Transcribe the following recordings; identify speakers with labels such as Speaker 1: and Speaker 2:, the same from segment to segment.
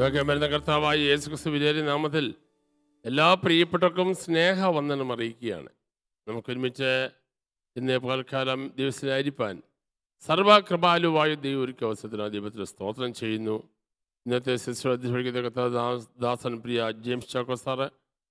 Speaker 1: ഇതൊക്കെ വരുന്ന കർത്താവായ യേശു ക്രിസ്തു വിജയ നാമത്തിൽ എല്ലാ പ്രിയപ്പെട്ടവർക്കും സ്നേഹവന്ദനം അറിയിക്കുകയാണ് നമുക്കൊരുമിച്ച് ഇന്ന് പകൽക്കാലം ദിവസത്തിലായിരിക്കാൻ സർവകൃപാലുവായ ദൈവം ഒരുക്കിയ അവസരത്തിന് ദൈവത്തിന് സ്തോത്രം ചെയ്യുന്നു ഇന്നത്തെ ശിശു അധ്യക്ഷിക്കുന്ന കർത്താവ് ദാസ്- ദാസൻ പ്രിയ ജെയിംസ് ചാക്കോ സാറ്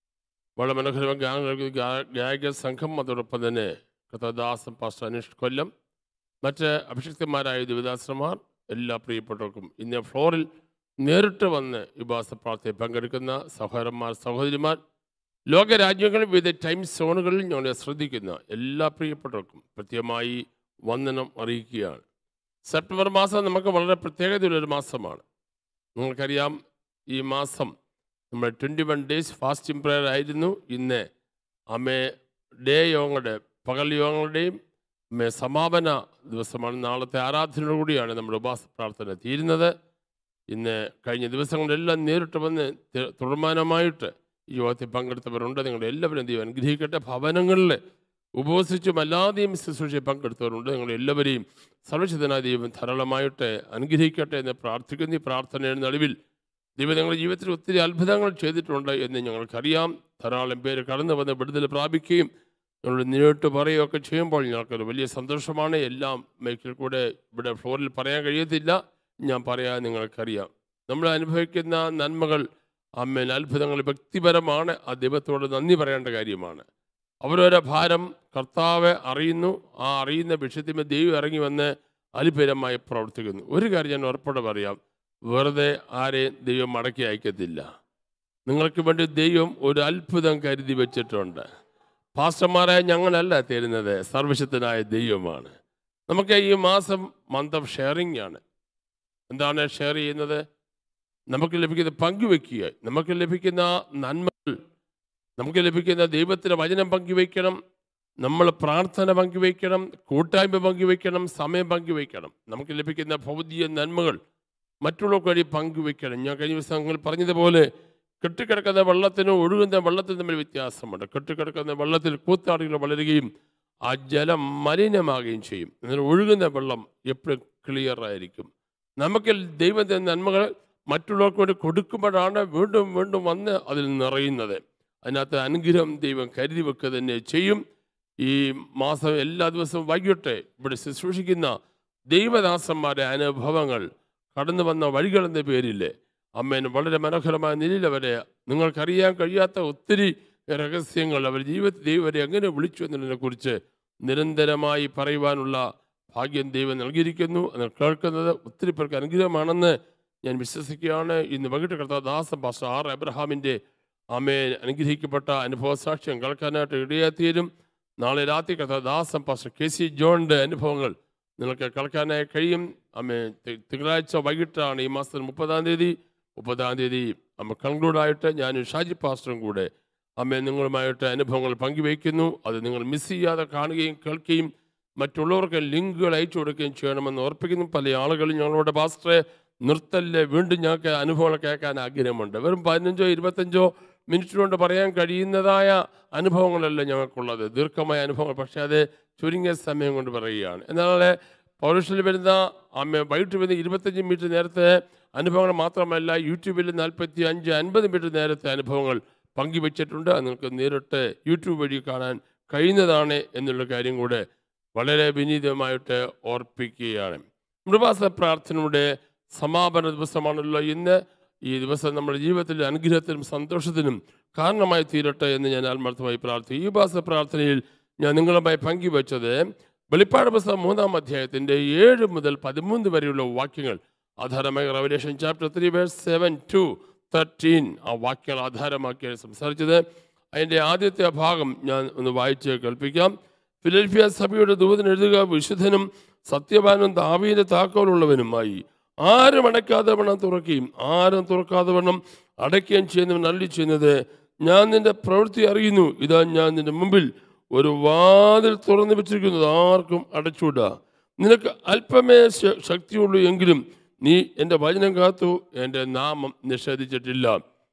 Speaker 1: വളരെ മനോഹരമായ ഗാനങ്ങൾ ഗാ- ഗായക സംഘം അതോടൊപ്പം തന്നെ കർത്താവ് ദാസൻ പാസ്റ്റർ അനീഷ് കൊല്ലം മറ്റ് അഭിഷിക്തന്മാരായ ദേവദാസന്മാർ എല്ലാ പ്രിയപ്പെട്ടവർക്കും ഇന്ന് ഫ്ലോറിൽ നേരിട്ട് വന്ന് വിഭാസ പ്രാർത്ഥനയിൽ പങ്കെടുക്കുന്ന സഹോദരന്മാർ സഹോദരിമാർ ലോകരാജ്യങ്ങളിൽ വിവിധ ടൈം സോണുകളിൽ ഞങ്ങളെ ശ്രദ്ധിക്കുന്ന എല്ലാ പ്രിയപ്പെട്ടവർക്കും പ്രത്യേകമായി വന്ദനം അറിയിക്കുകയാണ് സെപ്റ്റംബർ മാസം നമുക്ക് വളരെ പ്രത്യേകതയുള്ളൊരു മാസമാണ് നിങ്ങൾക്കറിയാം ഈ മാസം നമ്മൾ twenty one days fasting prayer ആയിരുന്നു ഇന്ന് അമ്മേ ഡേ യോഗങ്ങളുടെ പകൽ യോഗങ്ങളുടെയും അമ്മേ സമാപന ദിവസമാണ് നാളത്തെ ആരാധനയോടുകൂടിയാണ് നമ്മുടെ ഉപവാസ പ്രാർത്ഥന തീരുന്നത് ഇന്ന് കഴിഞ്ഞ ദിവസങ്ങളിലെല്ലാം നേരിട്ട് വന്ന് തി- തുടർമാനമായിട്ട് ഈ യോഗത്തിൽ പങ്കെടുത്തവരുണ്ട് നിങ്ങളുടെ എല്ലാവരും ദൈവം അനുഗ്രഹിക്കട്ടെ ഭവനങ്ങളിൽ ഉപവസിച്ചും അല്ലാതെയും ശുശ്രൂഷയിൽ പങ്കെടുത്തവരുണ്ട് നിങ്ങൾ എല്ലാവരെയും സർവശുദ്ധനായ ദൈവം ധാരാളമായിട്ട് അനുഗ്രഹിക്കട്ടെ എന്ന് പ്രാർത്ഥിക്കുന്ന ഈ പ്രാർത്ഥനയുടെ നടുവിൽ ദൈവം നിങ്ങളുടെ ജീവിതത്തിൽ ഒത്തിരി അത്ഭുതങ്ങൾ ചെയ്തിട്ടുണ്ട് എന്ന് ഞങ്ങൾക്കറിയാം ധാരാളം പേര് കടന്നു വന്ന് വിടുതൽ പ്രാപിക്കുകയും ഞങ്ങൾ നേരിട്ട് പറയുകയൊക്കെ ചെയ്യുമ്പോൾ ഞങ്ങൾക്കൊരു വലിയ സന്തോഷമാണ് എല്ലാം മൈക്കിൽ കൂടെ ഇവിടെ ഫ്ലോറിൽ പറയാൻ കഴിയത്തില്ല ഞാൻ പറയാൻ നിങ്ങൾക്കറിയാം നമ്മൾ അനുഭവിക്കുന്ന നന്മകൾ അമ്മേൻ അത്ഭുതങ്ങൾ വ്യക്തിപരമാണ് ആ ദൈവത്തോട് നന്ദി പറയേണ്ട കാര്യമാണ് അവരവരെ ഭാരം കർത്താവ് അറിയുന്നു ആ അറിയുന്ന വിഷയത്തിന്മേൽ ദൈവം ഇറങ്ങി വന്ന് അത്ഭുതമായി പ്രവർത്തിക്കുന്നു ഒരു കാര്യം ഞാൻ ഉറപ്പോടെ പറയാം വെറുതെ ആരെയും ദൈവം മടക്കി അയക്കത്തില്ല നിങ്ങൾക്ക് വേണ്ടി ദൈവം ഒരു അത്ഭുതം കരുതി വെച്ചിട്ടുണ്ട് പാസ്റ്റർമാരെ ഞങ്ങളല്ല തരുന്നത് സർവശക്തനായ ദൈവമാണ് നമുക്ക് ഈ മാസം മന്ത് ഓഫ് ഷെയറിംഗ് ആണ് എന്താണ് ഷെയർ ചെയ്യുന്നത് നമുക്ക് ലഭിക്കുന്ന പങ്കുവെക്കുക നമുക്ക് ലഭിക്കുന്ന നന്മകൾ നമുക്ക് ലഭിക്കുന്ന ദൈവത്തിൻ്റെ വചനം പങ്കുവയ്ക്കണം നമ്മൾ പ്രാർത്ഥന പങ്കുവയ്ക്കണം കൂട്ടായ്മ പങ്കുവയ്ക്കണം സമയം പങ്കുവയ്ക്കണം നമുക്ക് ലഭിക്കുന്ന ഭൗതിക നന്മകൾ മറ്റുള്ളവർക്ക് വഴി പങ്കുവയ്ക്കണം ഞാൻ കഴിഞ്ഞ ദിവസങ്ങൾ പറഞ്ഞതുപോലെ കെട്ടിക്കിടക്കുന്ന വെള്ളത്തിനും ഒഴുകുന്ന വെള്ളത്തിനും തമ്മിൽ വ്യത്യാസമുണ്ട് കെട്ടിക്കിടക്കുന്ന വെള്ളത്തിൽ കൂത്താടികൾ വളരുകയും ആ ജലം മലിനമാകുകയും ചെയ്യും എന്നാൽ ഒഴുകുന്ന വെള്ളം എപ്പോഴും ക്ലിയർ ആയിരിക്കും നമുക്ക് ദൈവത്തിൻ്റെ നന്മകൾ മറ്റുള്ളവർക്ക് വേണ്ടി കൊടുക്കുമ്പോഴാണ് വീണ്ടും വീണ്ടും വന്ന് അതിൽ നിറയുന്നത് അതിനകത്ത് അനുഗ്രഹം ദൈവം കരുതി വെക്കുക തന്നെ ചെയ്യും ഈ മാസം എല്ലാ ദിവസവും വൈകിട്ട് ഇവിടെ ശുശ്രൂഷിക്കുന്ന ദൈവദാസന്മാരുടെ അനുഭവങ്ങൾ കടന്നു വന്ന വഴികൾ എന്ന പേരിൽ അമ്മേന് വളരെ മനോഹരമായ നിലയിൽ അവരെ നിങ്ങൾക്കറിയാൻ കഴിയാത്ത ഒത്തിരി രഹസ്യങ്ങൾ അവർ ജീവിതത്തിൽ ദൈവം അവരെ എങ്ങനെ വിളിച്ചു എന്നതിനെ കുറിച്ച് നിരന്തരമായി പറയുവാനുള്ള ഭാഗ്യം ദൈവം നൽകിയിരിക്കുന്നു അത് കേൾക്കുന്നത് ഒത്തിരി പേർക്ക് അനുഗ്രഹമാണെന്ന് ഞാൻ വിശ്വസിക്കുകയാണ് ഇന്ന് വൈകിട്ട് കർത്താവ് ദാസ പാസ്റ്റർ ആർ എബ്രഹാമിൻ്റെ അമ്മേ അനുഗ്രഹിക്കപ്പെട്ട അനുഭവ സാക്ഷ്യം കേൾക്കാനായിട്ട് ഇടയാത്തീരും നാളെ രാത്രി കർത്താവ് ദാസൻ പാസ്റ്റർ കെ സി ജോണിൻ്റെ അനുഭവങ്ങൾ നിങ്ങൾക്ക് കേൾക്കാനായി കഴിയും അമ്മേ തി- തിങ്കളാഴ്ച വൈകിട്ടാണ് ഈ മാസത്തിൽ മുപ്പതാം തീയതി മുപ്പതാം തീയതി അമ്മ കൺക്ലൂഡായിട്ട് ഞാനും ഷാജി പാസ്റ്ററും കൂടെ അമ്മ നിങ്ങളുമായിട്ട് അനുഭവങ്ങൾ പങ്കുവയ്ക്കുന്നു അത് നിങ്ങൾ മിസ് ചെയ്യാതെ കാണുകയും കേൾക്കുകയും മറ്റുള്ളവർക്ക് ലിങ്കുകൾ അയച്ചു കൊടുക്കുകയും ചെയ്യണമെന്ന് ഓർപ്പിക്കുന്നു പല ആളുകളും ഞങ്ങളുടെ പാസ്റ്ററെ നിർത്തലിലെ വീണ്ടും ഞങ്ങൾക്ക് അനുഭവങ്ങൾ കേൾക്കാൻ ആഗ്രഹമുണ്ട് വെറും പതിനഞ്ചോ ഇരുപത്തഞ്ചോ മിനിറ്റ് കൊണ്ട് പറയാൻ കഴിയുന്നതായ അനുഭവങ്ങളല്ല ഞങ്ങൾക്കുള്ളത് ദീർഘമായ അനുഭവങ്ങൾ പക്ഷേ അത് ചുരുങ്ങിയ സമയം കൊണ്ട് പറയുകയാണ് എന്നാൽ പൗരുഷനിൽ വരുന്ന അമ്മ വൈകിട്ട് വരുന്ന ഇരുപത്തഞ്ച് മിനിറ്റ് നേരത്തെ അനുഭവങ്ങൾ മാത്രമല്ല യൂട്യൂബിൽ നാൽപ്പത്തി അഞ്ച് അൻപത് മിനിറ്റ് നേരത്തെ അനുഭവങ്ങൾ പങ്കുവച്ചിട്ടുണ്ട് അത് നിങ്ങൾക്ക് നേരിട്ട് യൂട്യൂബ് വഴി കാണാൻ കഴിയുന്നതാണ് എന്നുള്ള കാര്യം കൂടെ വളരെ വിനീതമായിട്ട് ഓർപ്പിക്കുകയാണ് മൃവാസ പ്രാർത്ഥനയുടെ സമാപന ദിവസമാണല്ലോ ഇന്ന് ഈ ദിവസം നമ്മുടെ ജീവിതത്തിൽ അനുഗ്രഹത്തിനും സന്തോഷത്തിനും കാരണമായി തീരട്ടെ എന്ന് ഞാൻ ആത്മാർത്ഥമായി പ്രാർത്ഥിക്കും ഈ ഉപവാസ പ്രാർത്ഥനയിൽ ഞാൻ നിങ്ങളുമായി പങ്കുവച്ചത് വെളിപ്പാട് പുസ്തകം മൂന്നാം അധ്യായത്തിൻ്റെ ഏഴ് മുതൽ പതിമൂന്ന് വരെയുള്ള വാക്യങ്ങൾ ആധാരമായി Revelation chapter three verse seven to thirteen ആ വാക്യങ്ങൾ ആധാരമാക്കിയാണ് സംസാരിച്ചത് അതിൻ്റെ ആദ്യത്തെ ഭാഗം ഞാൻ ഒന്ന് വായിച്ച് കേൾപ്പിക്കാം ഫിലൽഫിയ സഭയുടെ ദൂതൻ എഴുതുക വിശുദ്ധനും സത്യവാനും ദാവീന്റെ താക്കോലുള്ളവനുമായി ആരും അടയ്ക്കാതെ വണ്ണം തുറക്കുകയും ആരും തുറക്കാതെ വണ്ണം അടയ്ക്കുകയും ചെയ്യുന്നവൻ അല്ലി ചെയ്യുന്നത് ഞാൻ നിന്റെ പ്രവൃത്തി അറിയുന്നു ഇതാ ഞാൻ നിന്റെ മുമ്പിൽ ഒരു വാതിൽ തുറന്നു വെച്ചിരിക്കുന്നത് ആർക്കും അടച്ചുവിടുക നിനക്ക് അല്പമേ ശ- ശക്തിയുള്ളൂ എങ്കിലും നീ എൻ്റെ വചനം കാത്തു എൻ്റെ നാമം നിഷേധിച്ചിട്ടില്ല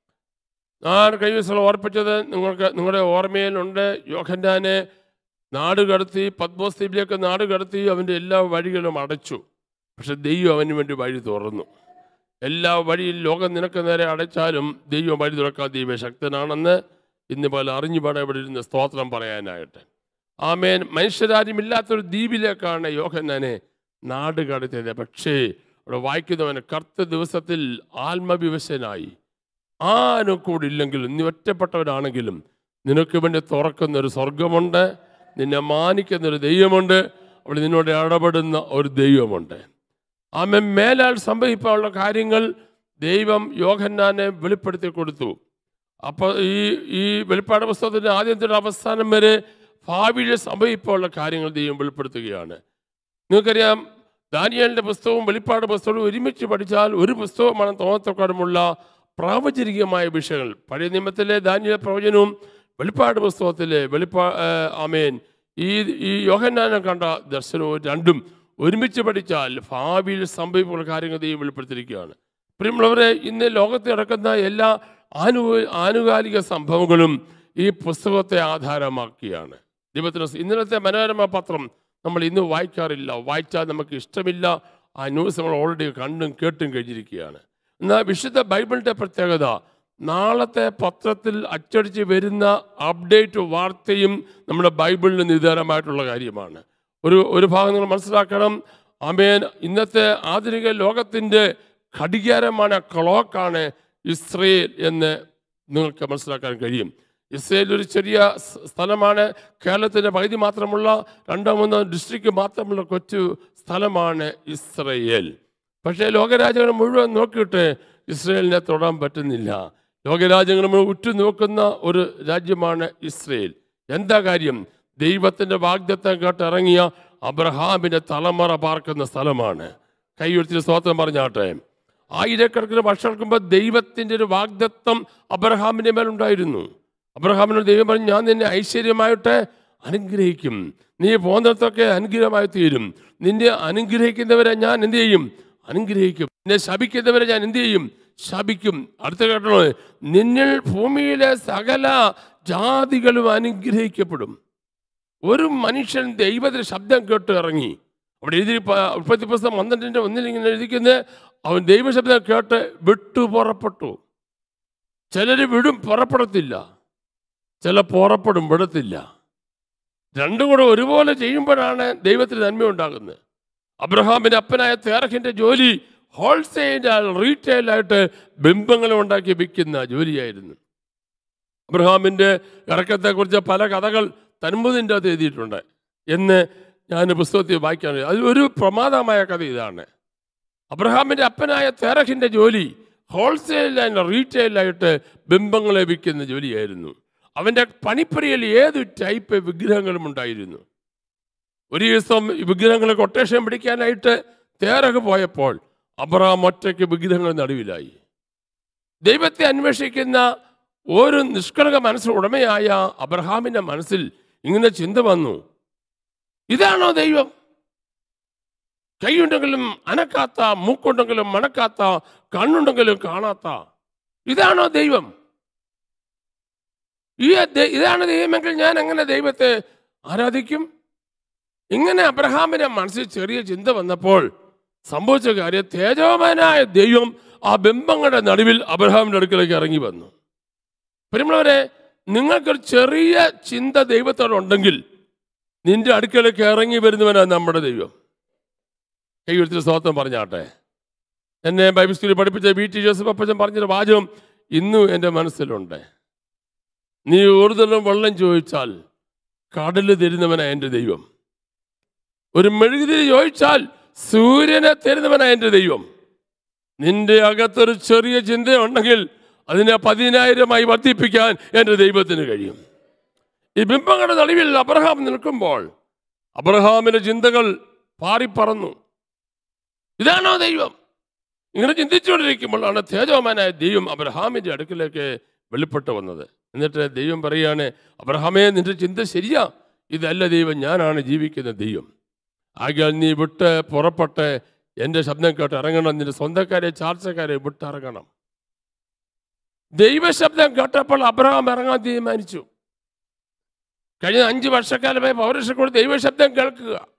Speaker 1: ഞാൻ കഴിഞ്ഞ ദിവസം ഓർപ്പിച്ചത് നിങ്ങൾക്ക് നിങ്ങളുടെ ഓർമ്മയിലുണ്ട് യോഹന്നാനെ നാട് കടത്തി പത്മോസ് ദ്വീപിലേക്ക് നാട് കടത്തി അവൻ്റെ എല്ലാ വഴികളും അടച്ചു പക്ഷെ ദൈവം അവന് വേണ്ടി വഴി തുറന്നു എല്ലാ വഴിയിൽ ലോകം നിനക്ക് നേരെ അടച്ചാലും ദൈവം വഴി തുറക്കാൻ ദൈവശക്തനാണെന്ന് ഇന്ന് പോലെ അറിഞ്ഞു പാടെ ഇവിടെ ഇരുന്ന് സ്തോത്രം പറയാനായിട്ട് ആമേൻ മനുഷ്യരാരും ഇല്ലാത്തൊരു ദ്വീപിലേക്കാണ് യോഹന്നാനെ നാട് കടത്തിയത് പക്ഷേ അവിടെ വായിക്കുന്നവന് കറുത്ത ദിവസത്തിൽ ആത്മവിവശനായി ആരും കൂടെ ഇല്ലെങ്കിലും നീ ഒറ്റപ്പെട്ടവനാണെങ്കിലും നിനക്ക് വേണ്ടി തുറക്കുന്ന ഒരു സ്വർഗമുണ്ട് നിന്നെ മാനിക്കുന്ന ഒരു ദൈവമുണ്ട് അവിടെ നിന്നോട് ഇടപെടുന്ന ഒരു ദൈവമുണ്ട് ആമൻ മേലാൽ സംഭവിക്കാനുള്ള കാര്യങ്ങൾ ദൈവം യോഹന്നാനെ വെളിപ്പെടുത്തി കൊടുത്തു അപ്പോൾ ഈ ഈ വെളിപ്പാട് പുസ്തകത്തിൻ്റെ ആദ്യം തൊട്ട് അവസാനം വരെ ഭാവിയിൽ സംഭവിക്കാനുള്ള കാര്യങ്ങൾ ദൈവം വെളിപ്പെടുത്തുകയാണ് നിങ്ങൾക്കറിയാം ദാനിയലിൻ്റെ പുസ്തകവും വെളിപ്പാട് പുസ്തകവും ഒരുമിച്ച് പഠിച്ചാൽ ഒരു പുസ്തകമാണ് തോന്നത്തക്കാരുമുള്ള പ്രാവചരികമായ വിഷയങ്ങൾ പഴയ നിയമത്തിലെ ദാനിയൽ പ്രവചനവും വെളിപ്പാട് പുസ്തകത്തിലെ വെളിപ്പാ ആ, ആമേൻ ഈ ഈ യോഹന്നാനെ കണ്ട ദർശനവും രണ്ടും ഒരുമിച്ച് പഠിച്ചാൽ ഭാവിയിൽ സംഭവിക്കുന്ന കാര്യങ്ങൾ ദൈവം വെളിപ്പെടുത്തിയിരിക്കുകയാണ് പ്രിയമുള്ളവരെ ഇന്ന് ലോകത്ത് നടക്കുന്ന എല്ലാ ആനു ആനുകാലിക സംഭവങ്ങളും ഈ പുസ്തകത്തെ ആധാരമാക്കിയാണ് ദൈവത്തിന് സ് ഇന്നലത്തെ മനോരമ പത്രം നമ്മൾ ഇന്ന് വായിക്കാറില്ല വായിച്ചാൽ നമുക്ക് ഇഷ്ടമില്ല ആ ന്യൂസ് നമ്മൾ ഓൾറെഡി കണ്ടും കേട്ടും കഴിഞ്ഞിരിക്കുകയാണ് എന്നാൽ വിശുദ്ധ ബൈബിളിൻ്റെ പ്രത്യേകത നാളത്തെ പത്രത്തിൽ അച്ചടിച്ച് വരുന്ന അപ്ഡേറ്റ് വാർത്തയും നമ്മുടെ ബൈബിളിന് നിദാനമായിട്ടുള്ള കാര്യമാണ് ഒരു ഒരു ഭാഗം നിങ്ങൾ മനസ്സിലാക്കണം ആമേൻ ഇന്നത്തെ ആധുനിക ലോകത്തിൻ്റെ ഘടികാരമാണ് ക്ലോക്കാണ് ഇസ്രയേൽ എന്ന് നിങ്ങൾക്ക് മനസ്സിലാക്കാൻ കഴിയും ഇസ്രയേൽ ഒരു ചെറിയ സ് സ്ഥലമാണ് കേരളത്തിൻ്റെ പകുതി മാത്രമുള്ള രണ്ടോ മൂന്നോ ഡിസ്ട്രിക്റ്റ് മാത്രമുള്ള കൊച്ചു സ്ഥലമാണ് ഇസ്രയേൽ പക്ഷേ ലോകരാജ്യങ്ങൾ മുഴുവൻ നോക്കിയിട്ട് ഇസ്രയേലിനെ തൊടാൻ പറ്റുന്നില്ല ലോകരാജ്യങ്ങൾ മുഴുവൻ ഉറ്റുനോക്കുന്ന ഒരു രാജ്യമാണ് ഇസ്രയേൽ എന്താ കാര്യം ദൈവത്തിൻ്റെ വാഗ്ദത്തം കേട്ടിറങ്ങിയ അബ്രഹാമിൻ്റെ തലമുറ പാർക്കുന്ന സ്ഥലമാണ് കൈയുയർത്തി സ്തോത്രം പറഞ്ഞാട്ടെ ആയിരക്കണക്കിന് വർഷങ്ങൾക്ക് മുമ്പ് ദൈവത്തിൻ്റെ ഒരു വാഗ്ദത്തം അബ്രഹാമിൻ്റെ മേലുണ്ടായിരുന്നു അബ്രഹാമിനോട് ദൈവം പറഞ്ഞു ഞാൻ നിന്നെ ഐശ്വര്യമായിട്ട് അനുഗ്രഹിക്കും നീ പോകുന്നിടത്തൊക്കെ അനുഗ്രഹമായി തീരും നിന്നെ അനുഗ്രഹിക്കുന്നവരെ ഞാൻ എന്ത് ചെയ്യും അനുഗ്രഹിക്കും നിന്നെ ശപിക്കുന്നവരെ ഞാൻ എന്ത് ചെയ്യും ശപിക്കും അടുത്ത കേട്ടോ നിന്നിൽ ഭൂമിയിലെ സകല ജാതികളും അനുഗ്രഹിക്കപ്പെടും ഒരു മനുഷ്യൻ ദൈവത്തിന്റെ ശബ്ദം കേട്ട് ഇറങ്ങി അവിടെ എഴുതി പ- ഉൽപ്പത്തി പുസ്തകം പന്ത്രണ്ടിൻ്റെ ഒന്നിൽ ഇങ്ങനെ എഴുതിക്കുന്നത് അവൻ ദൈവശബ്ദം കേട്ട് വിട്ടു പുറപ്പെട്ടു ചിലർ വിടും പുറപ്പെടത്തില്ല ചില പുറപ്പെടും വിടത്തില്ല രണ്ടും കൂടെ ഒരുപോലെ ചെയ്യുമ്പോഴാണ് ദൈവത്തിന് നന്മ ഉണ്ടാകുന്നത് അബ്രഹാമിന്റെ അപ്പനായ തേറഹിന്റെ ജോലി ഹോൾസെയിൽ റീറ്റെയിലായിട്ട് ബിംബങ്ങൾ ഉണ്ടാക്കി വിൽക്കുന്ന ജോലിയായിരുന്നു അബ്രഹാമിന്റെ ഇറക്കത്തെക്കുറിച്ച് പല കഥകൾ തന്മുതിൻ്റെ അകത്ത് എഴുതിയിട്ടുണ്ട് എന്ന് ഞാൻ പുസ്തകത്തിൽ വായിക്കാൻ അതിൽ ഒരു പ്രമാദമായ കഥ ഇതാണ് അബ്രഹാമിന്റെ അപ്പനായ തേറഹിന്റെ ജോലി ഹോൾസെയിൽ ആൻഡ് റീറ്റെയിലായിട്ട് ബിംബങ്ങളെ വിൽക്കുന്ന ജോലിയായിരുന്നു അവൻ്റെ പണിപ്പുരയിൽ ഏത് ടൈപ്പ് വിഗ്രഹങ്ങളും ഉണ്ടായിരുന്നു ഒരു ദിവസം ഈ വിഗ്രഹങ്ങളെ കൊട്ടേഷൻ പിടിക്കാനായിട്ട് തേരക് പോയപ്പോൾ അബ്രഹാം ഒറ്റയ്ക്ക് വിഗ്രഹങ്ങൾ നടുവിലായി ദൈവത്തെ അന്വേഷിക്കുന്ന ഒരു നിഷ്കളങ്ക മനസ്സിന് ഉടമയായ അബ്രഹാമിന്റെ മനസ്സിൽ ഇങ്ങനെ ചിന്ത വന്നു ഇതാണോ ദൈവം കൈയുണ്ടെങ്കിലും അനക്കാത്ത മൂക്കുണ്ടെങ്കിലും മണക്കാത്ത കണ്ണുണ്ടെങ്കിലും കാണാത്ത ഇതാണോ ദൈവം ഈ ദൈ- ഇതാണ് ദൈവമെങ്കിൽ ഞാൻ എങ്ങനെ ദൈവത്തെ ആരാധിക്കും ഇങ്ങനെ അബ്രഹാമിന്റെ മനസ്സിൽ ചെറിയ ചിന്ത വന്നപ്പോൾ സംഭവിച്ച കാര്യം തേജോമനായ ദൈവം ആ ബിംബങ്ങളുടെ നടുവിൽ അബ്രഹാമിന്റെ അടുക്കലേക്ക് ഇറങ്ങി വന്നു പ്രിയമുള്ളവരെ നിങ്ങൾക്കൊരു ചെറിയ ചിന്ത ദൈവത്തോടുണ്ടെങ്കിൽ നിന്റെ അടുക്കലേക്ക് ഇറങ്ങി വരുന്നവനാണ് നമ്മുടെ ദൈവം കൈയെടുത്തിട്ട് സ്തോത്രം പറഞ്ഞാട്ടെ എന്നെ ബൈബിൾ സ്കൂളിൽ പഠിപ്പിച്ച വി ടി ജോസഫ് അപ്പച്ചൻ പറഞ്ഞൊരു വാചകം ഇന്നും എൻ്റെ മനസ്സിലുണ്ട് നീ ഊർതലും വെള്ളം ചോദിച്ചാൽ കടല് തരുന്നവനാ എൻ്റെ ദൈവം ഒരു മെഴുകുതിരി ചോദിച്ചാൽ സൂര്യനെ തരുന്നവനാ എൻ്റെ ദൈവം നിന്റെ അകത്തൊരു ചെറിയ ചിന്തയുണ്ടെങ്കിൽ അതിനെ പതിനായിരമായി വർദ്ധിപ്പിക്കാൻ എൻ്റെ ദൈവത്തിന് കഴിയും ഈ ബിംബങ്ങളുടെ നടുവിൽ അബ്രഹാം നിൽക്കുമ്പോൾ അബ്രഹാമിന്റെ ചിന്തകൾ പാറിപ്പറന്നു ഇതാണോ ദൈവം ഇങ്ങനെ ചിന്തിച്ചുകൊണ്ടിരിക്കുമ്പോഴാണ് തേജോമാനായ ദൈവം അബ്രഹാമിന്റെ അടുക്കിലേക്ക് വെളിപ്പെട്ടു വന്നത് എന്നിട്ട് ദൈവം പറയാണ് അബ്രഹാമേ നിന്റെ ചിന്ത ശരിയാ ഇതല്ല ദൈവം ഞാനാണ് ജീവിക്കുന്ന ദൈവം ആകയാൽ നീ വിട്ട് പുറപ്പെട്ട് എൻ്റെ ശബ്ദം കേട്ട് ഇറങ്ങണം നിന്റെ സ്വന്തക്കാരെ ചാർച്ചക്കാരെ വിട്ടിറങ്ങണം ദൈവശബ്ദം കേട്ടപ്പോൾ അബ്രഹാം ഇറങ്ങാൻ തീരുമാനിച്ചു കഴിഞ്ഞ അഞ്ച് വർഷക്കാലമായി പൗരക്ഷ കൂടി ദൈവശബ്ദം കേൾക്കുക ഇറങ്ങണമെന്ന് ആഗ്രഹമുണ്ട് പക്ഷെ ഇറങ്ങാൻ പറ്റുന്നില്ല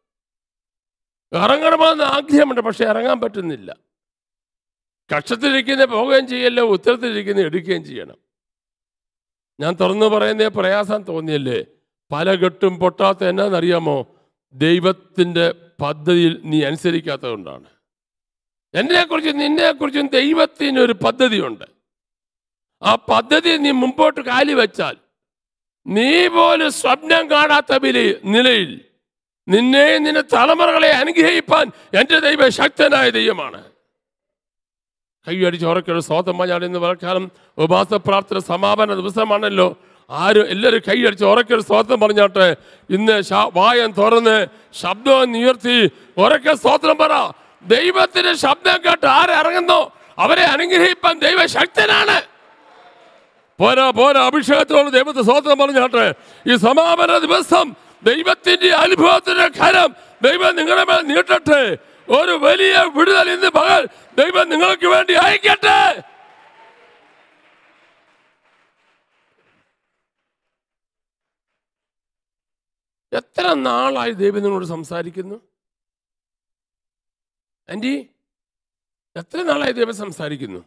Speaker 1: കക്ഷത്തിലിരിക്കുന്ന പോവുകയും ചെയ്യല്ലോ ഉത്തരത്തിലിരിക്കുന്ന എടുക്കുകയും ചെയ്യണം ഞാൻ തുറന്നു പറയുന്ന പ്രയാസം തോന്നിയല്ലേ പല കെട്ടും പൊട്ടാത്ത എന്നാന്നറിയാമോ ദൈവത്തിൻ്റെ പദ്ധതിയിൽ നീ അനുസരിക്കാത്തതുകൊണ്ടാണ് എന്നെക്കുറിച്ചും നിന്നെക്കുറിച്ചും ദൈവത്തിനൊരു പദ്ധതിയുണ്ട് ആ പദ്ധതി നീ മുമ്പോട്ട് കാലി വെച്ചാൽ നീ പോലും സ്വപ്നം കാണാത്ത വിലയിൽ നിലയിൽ നിന്നെ നിന്റെ തലമുറകളെ അനുഗ്രഹിപ്പാൻ എൻ്റെ ദൈവം ശക്തനായ ദൈവമാണ് കൈയടിച്ച് ഉറക്കൊരു സ്വതം ഞാൻ ഇന്ന് വർക്കാലം ഉപവാസ പ്രാർത്ഥന സമാപന ദിവസമാണല്ലോ ആരും എല്ലാവരും കൈയടിച്ച് ഉറക്കൊരു സ്വതം പറഞ്ഞാട്ടെ ഇന്ന് ശ- വായം തുറന്ന് ശബ്ദം ഉയർത്തി ഉറക്കെ സ്തോത്രം പറ ദൈവത്തിന്റെ ശബ്ദം കേട്ട് ആരിറങ്ങുന്നോ അവരെ അനുഗ്രഹിപ്പാൻ ദൈവ ശക്തനാണ് പോരാ പോരാ അഭിഷേകത്തോട് ദൈവത്തെ സ്വതന്ത്രം പറഞ്ഞാട്ടെ ഈ സമാപന ദിവസം ദൈവത്തിന്റെ അനുഭവത്തിന്റെ കരം ദൈവം നിങ്ങളുടെ മേൽ നീട്ടട്ടെ ഒരു വലിയ വിടുതൽ ഇന്ന് പകൽ ദൈവം നിങ്ങൾക്ക് വേണ്ടി അയക്കട്ടെ എത്ര നാളായി ദൈവം നിങ്ങളോട് സംസാരിക്കുന്നു ആൻറ്റി എത്ര നാളായി ദൈവം സംസാരിക്കുന്നു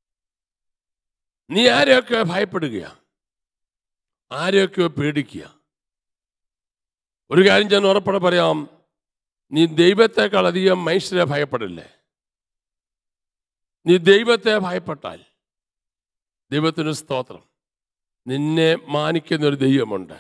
Speaker 1: നീ ആരെയൊക്കെ ഭയപ്പെടുക ആരെയൊക്കെ പേടിക്കുക ഒരു കാര്യം ഞാൻ ഉറപ്പടെ പറയാം നീ ദൈവത്തെക്കാൾ അധികം മനുഷ്യരെ ഭയപ്പെടില്ലേ നീ ദൈവത്തെ ഭയപ്പെട്ടാൽ ദൈവത്തിന് സ്തോത്രം നിന്നെ മാനിക്കുന്ന ഒരു ദൈവമുണ്ട്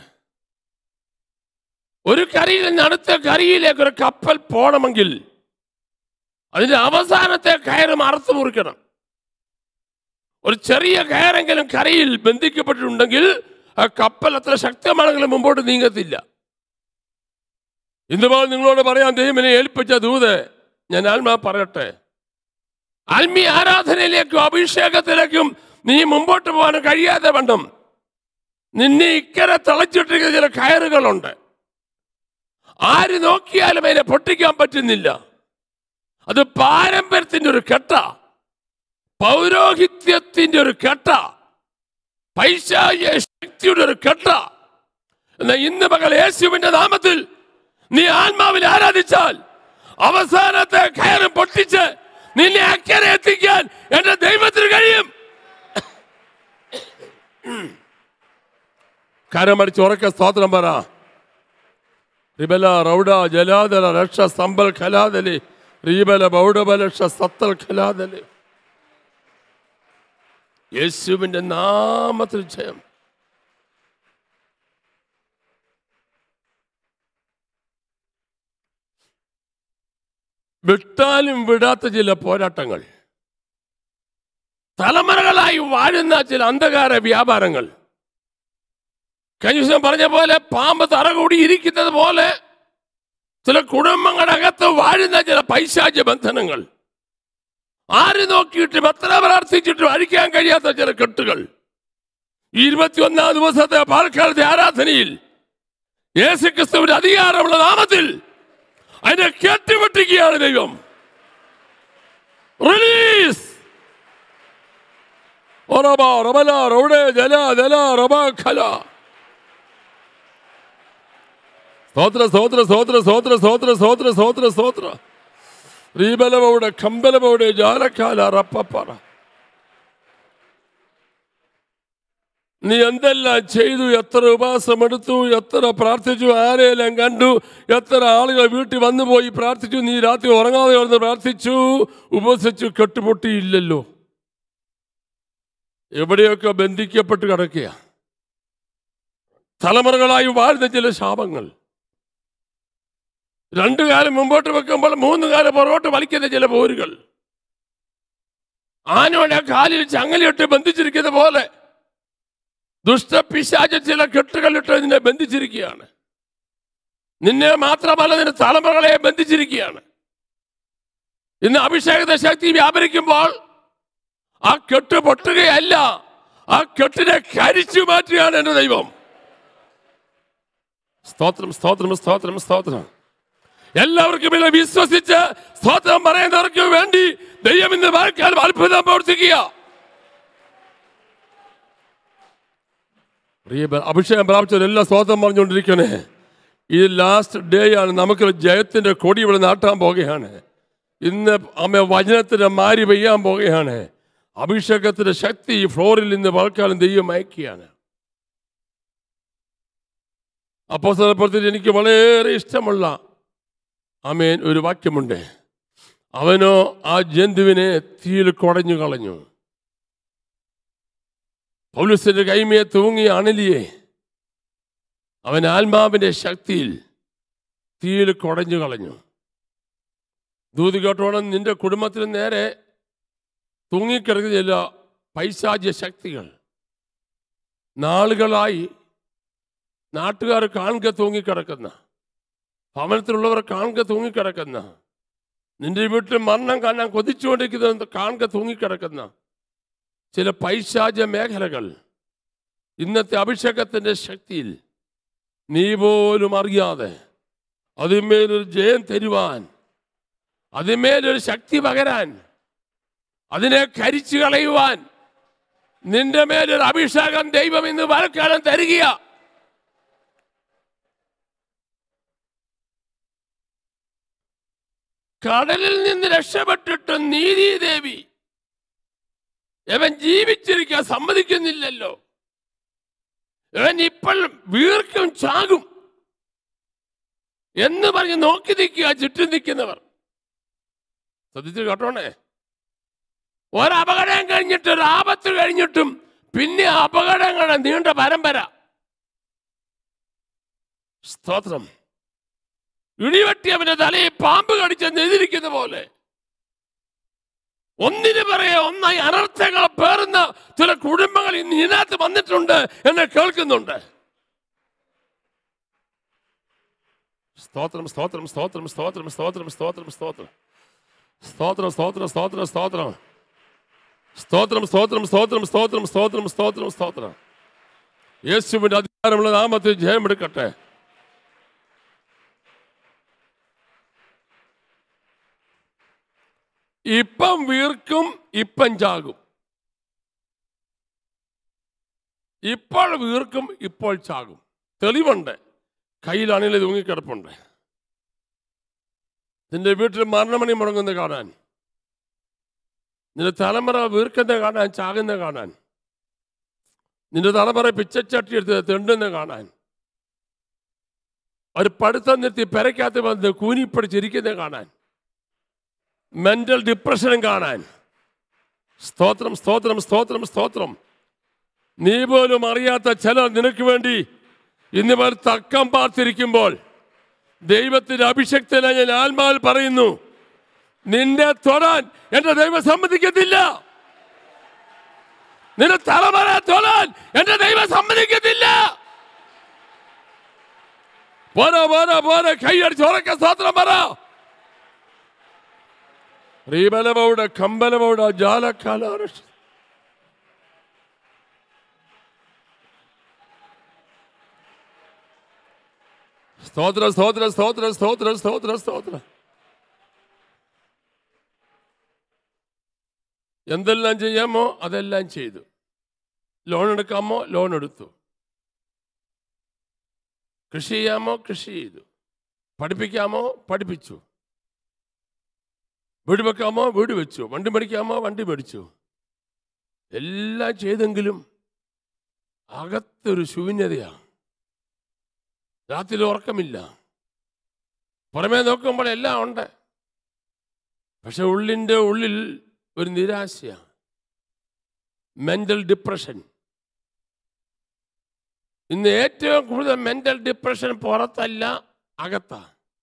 Speaker 1: ഒരു കരയിൽ നിന്ന് അടുത്ത കരയിലേക്ക് ഒരു കപ്പൽ പോകണമെങ്കിൽ അതിന്റെ അവസാനത്തെ കയറ് അറുത്തു മുറിക്കണം ഒരു ചെറിയ കയറെങ്കിലും കരയിൽ ബന്ധിക്കപ്പെട്ടിട്ടുണ്ടെങ്കിൽ ആ കപ്പൽ അത്ര ശക്തമാണെങ്കിലും മുമ്പോട്ട് നീങ്ങത്തില്ല ഇന്നുപോലെ നിങ്ങളോട് പറയാൻ ദൈവനെ ഏൽപ്പിച്ച ദൂത് ഞാൻ ആത്മാ പറയട്ടെ ആത്മീയ ആരാധനയിലേക്കും അഭിഷേകത്തിലേക്കും നീ മുമ്പോട്ട് പോകാൻ കഴിയാതെ വണ്ണം നിന്നെ ഇക്കരെ തളച്ചിട്ടിരിക്കുന്ന ചില കയറുകളുണ്ട് ആര് നോക്കിയാലും അതിനെ പൊട്ടിക്കാൻ പറ്റുന്നില്ല അത് പാരമ്പര്യത്തിന്റെ ഒരു കെട്ട പൗരോഹിത്യത്തിന്റെ ഒരു കെട്ട പൈശാചിക ശക്തിയുടെ ഒരു കെട്ട എന്നാൽ ഇന്ന് പകൽ യേശുവിന്റെ നാമത്തിൽ നീ ആത്മാവിൽ ആരാധിച്ചാൽ അവസാനത്തെ കയറും പൊട്ടിച്ച് നിന്നെ അക്കരെ എത്തിക്കാൻ എന്റെ ദൈവത്തിന് കഴിയും കരമടിച്ച് ഉറക്ക സ്തോത്രം പറ റിബല റൗഡ ജലാദല രക്ഷ സമ്പൽ ഖലാദലി റീബല ബൗഡബലക്ഷ സത്തൽ ഖലാദലി യേശുവിന്റെ നാമത്തിൽ ജയം വിട്ടാലും വിടാത്ത ചില പോരാട്ടങ്ങൾ തലമുറകളായി വാഴുന്ന ചില അന്ധകാര വ്യാപാരങ്ങൾ കഴിഞ്ഞ ദിവസം പറഞ്ഞ പോലെ പാമ്പ് തറ കൂടി ഇരിക്കുന്നത് പോലെ ചില കുടുംബങ്ങളുടെ അകത്ത് വാഴുന്ന ചില പൈശാച ബന്ധനങ്ങൾ ആര് നോക്കിയിട്ടും എത്ര പ്രാർത്ഥിച്ചിട്ടും അഴിക്കാൻ കഴിയാത്ത ചില കെട്ടുകൾ ഈ ഇരുപത്തിയൊന്നാം ദിവസത്തെ പാലക്കാലത്തെ ആരാധനയിൽ യേശുക്രിസ്തുവിന്റെ അധികാരമുള്ള നാമത്തിൽ അതിനെ കെട്ടിവെട്ടിക്കുകയാണ് ദൈവം റിലീസ് ഒറബ റബല റൗഡെ ജല ജല റബ ഖല സ്തോത്ര സ്തോത്ര സ്തോത്ര സ്തോത്ര സ്തോത്ര സ്തോത്ര സ്തോത്ര സ്തോത്ര റീബലമവിടെ കമ്പലമവിടെ ജാലക്കാല റപ്പപ്പറ നീ എന്തെല്ലാം ചെയ്തു എത്ര ഉപവാസമെടുത്തു എത്ര പ്രാർത്ഥിച്ചു ആരെയെല്ലാം കണ്ടു എത്ര ആളുകൾ വീട്ടിൽ വന്നു പോയി പ്രാർത്ഥിച്ചു നീ രാത്രി ഉറങ്ങാതെ കിടന്ന് പ്രാർത്ഥിച്ചു ഉപവസിച്ചു കെട്ടുപൊട്ടിയില്ലല്ലോ എവിടെയൊക്കെ ബന്ധിക്കപ്പെട്ട് കിടക്കുക തലമുറകളായി വാഴുന്ന ചില ശാപങ്ങൾ രണ്ടു കാലം മുമ്പോട്ട് വെക്കുമ്പോൾ മൂന്ന് കാലം പുറകോട്ട് വലിക്കുന്ന ചില പോരുകൾ ആനയുടെ കാലിൽ ചങ്ങലയിട്ട് ബന്ധിച്ചിരിക്കുന്ന പോലെ ദുഷ്ടപിശാച ചില കെട്ടുകളിട്ട് നിന്നെ ബന്ധിച്ചിരിക്കുകയാണ് നിന്നെ മാത്രമല്ല നിന്റെ തലമുറകളെ ബന്ധിച്ചിരിക്കുകയാണ് ഇന്ന് അഭിഷേകത്തെ ശക്തി വ്യാപരിക്കുമ്പോൾ ആ കെട്ട് പൊട്ടുകയല്ല ആ കെട്ടിനെ കരിച്ചു മാറ്റുകയാണ് എന്റെ ദൈവം സ്തോത്രം സ്തോത്രം സ്തോത്രം സ്തോത്രം എല്ലാവർക്കും ഇതിനെ വിശ്വസിച്ച് സ്തോത്രം പറയുന്നവർക്ക് വേണ്ടി ദൈവം ഇന്ന് വാഴ്ക്കാലും അത്ഭുതം പ്രവർത്തിക്കുക പ്രിയ ബ- അഭിഷേകം പ്രാപിച്ചവരെല്ലാം സ്തോത്രം പറഞ്ഞുകൊണ്ടിരിക്കണേ ഈ ലാസ്റ്റ് ഡേ ആണ് നമുക്ക് ജയത്തിന്റെ കൊടി ഇവിടെ നാട്ടാൻ പോകുകയാണ് ഇന്ന് അമ്മ വചനത്തിന് മാരി പെയ്യാൻ പോകുകയാണ് അഭിഷേകത്തിന്റെ ശക്തി ഈ ഫ്ലോറിൽ നിന്ന് വളക്കാലം ദൈവം അയക്കുകയാണ് അപ്പോസ്തലപ്രവൃത്തിയിൽ എനിക്ക് വളരെ ഇഷ്ടമുള്ള അമേൻ ഒരു വാക്യമുണ്ട് അവനോ ആ ജന്തുവിനെ തീയിൽ കുടഞ്ഞു കളഞ്ഞു പൗലുസിന്റെ കൈമയെ തൂങ്ങിയ അണലിയെ അവൻ ആത്മാവിന്റെ ശക്തിയിൽ തീയിൽ കുടഞ്ഞു കളഞ്ഞു ദൂതി കേട്ടോണം നിന്റെ കുടുംബത്തിന് നേരെ തൂങ്ങിക്കിടക്കുന്ന ചില പൈശാചിക ശക്തികൾ നാളുകളായി നാട്ടുകാർ കാണുക തൂങ്ങിക്കിടക്കുന്ന ഭവനത്തിലുള്ളവർ കാണുക തൂങ്ങിക്കിടക്കുന്ന നിന്റെ വീട്ടിൽ മരണം കാണാൻ കൊതിച്ചുകൊണ്ടിരിക്കുന്ന കാണുക തൂങ്ങിക്കിടക്കുന്ന ചില പൈശാച മേഖലകൾ ഇന്നത്തെ അഭിഷേകത്തിന്റെ ശക്തിയിൽ നീ പോലും അറിയാതെ അതിന്മേലൊരു ജയം തരുവാൻ അതിന്മേലൊരു ശക്തി പകരാൻ അതിനെ കരിച്ചു കളയുവാൻ നിന്റെ മേലൊരു അഭിഷേകം ദൈവം ഇന്ന് വരക്കാലം തരികയാ കടലിൽ നിന്ന് രക്ഷപ്പെട്ടിട്ട് നീതിദേവി ഇവൻ ജീവിച്ചിരിക്കാൻ സമ്മതിക്കുന്നില്ലല്ലോ ഇവൻ ഇപ്പോൾ വീർക്കും ചാകും എന്ന് പറഞ്ഞ് നോക്കി നിൽക്കുക ചുറ്റും നിൽക്കുന്നവർ ശ്രദ്ധിച്ച് കേട്ടോണേ ഒരപകടം കഴിഞ്ഞിട്ട് ഒരു ആപത്ത് കഴിഞ്ഞിട്ടും പിന്നെ അപകടങ്ങളുടെ നീണ്ട പരമ്പര സ്തോത്രം ഇടിവെട്ടിയവന്റെ തലയിൽ പാമ്പ് കടിച്ചെന്ന് എതിരിക്കുന്ന പോലെ ഒന്നിനു പറയെ ഒന്നായി അനർത്ഥങ്ങൾ പേറുന്ന ചില കുടുംബങ്ങൾ ഇന്ന് ഇതിനകത്ത് വന്നിട്ടുണ്ട് എന്ന് കേൾക്കുന്നുണ്ട് സ്തോത്രം സ്തോത്രം സ്തോത്രം സ്തോത്രം സ്തോത്രം സ്തോത്രം സ്തോത്രം സ്തോത്രം സ്തോത്രം സ്തോത്രം സ്തോത്രം സ്തോത്രം സ്തോത്രം സ്തോത്രം സ്തോത്രം സ്തോത്രം സ്തോത്രം സ്തോത്രം യേശുവിന്റെ അധികാരമുള്ള നാമത്തിൽ ജയമെടുക്കട്ടെ ഇപ്പം വീർക്കും ഇപ്പം ചാകും ഇപ്പോൾ വീർക്കും ഇപ്പോൾ ചാകും തെളിവുണ്ട് കയ്യിലാണെങ്കിൽ തൂങ്ങിക്കിടപ്പുണ്ട് നിന്റെ വീട്ടിൽ മരണമണി മുടങ്ങുന്ന കാണാൻ നിന്റെ തലമുറ വീർക്കുന്ന കാണാൻ ചാകുന്ന കാണാൻ നിന്റെ തലമുറ പിച്ചച്ചട്ടി എടുത്ത് തെണ്ടുന്ന കാണാൻ ഒരു പഠിത്തം നിർത്തി പെരക്കകത്ത് വന്ന് കൂനിപ്പടിച്ചിരിക്കുന്ന കാണാൻ മെന്റൽ ഡിപ്രഷനും കാണാൻ സ്തോത്രം സ്തോത്രം സ്തോത്രം സ്തോത്രം നീ പോലും അറിയാത്ത ചിലർ നിനക്ക് വേണ്ടി ഇന്നിവർ തക്കം പാർത്തിരിക്കുമ്പോൾ ദൈവത്തിന്റെ അഭിഷക്തനായ ഞാൻ ആത്മാവിൽ പറയുന്നു നിന്നെ തൊടാൻ എന്റെ ദൈവം സമ്മതിക്കത്തില്ല നിന്റെ തലമുറ തൊടാൻ എന്റെ ദൈവം സമ്മതിക്കത്തില്ല പോരാ പോരാ പോരാ കൈയടിച്ച് ഉറക്ക സ്തോത്രം പറ റീബലമൗട കമ്പലമൗട ജാലക്കാലാരക്ഷ സ്തോത്ര സ്തോത്ര സ്തോത്ര സ്തോത്ര സ്തോത്ര സ്തോത്ര എന്തെല്ലാം ചെയ്യാമോ അതെല്ലാം ചെയ്തു ലോൺ എടുക്കാമോ ലോൺ എടുത്തു കൃഷി ചെയ്യാമോ കൃഷി ചെയ്തു പഠിപ്പിക്കാമോ പഠിപ്പിച്ചു വീട് വെക്കാമോ വീട് വെച്ചു വണ്ടി മേടിക്കാമോ വണ്ടി മേടിച്ചു എല്ലാം ചെയ്തെങ്കിലും അകത്തൊരു ശൂന്യതയാണ് രാത്രി ഉറക്കമില്ല പുറമേ നോക്കുമ്പോൾ എല്ലാം ഉണ്ട് പക്ഷെ ഉള്ളിൻ്റെ ഉള്ളിൽ ഒരു നിരാശയാണ് മെന്റൽ ഡിപ്രഷൻ ഇന്ന് ഏറ്റവും കൂടുതൽ മെന്റൽ ഡിപ്രഷൻ പുറത്തല്ല അകത്താ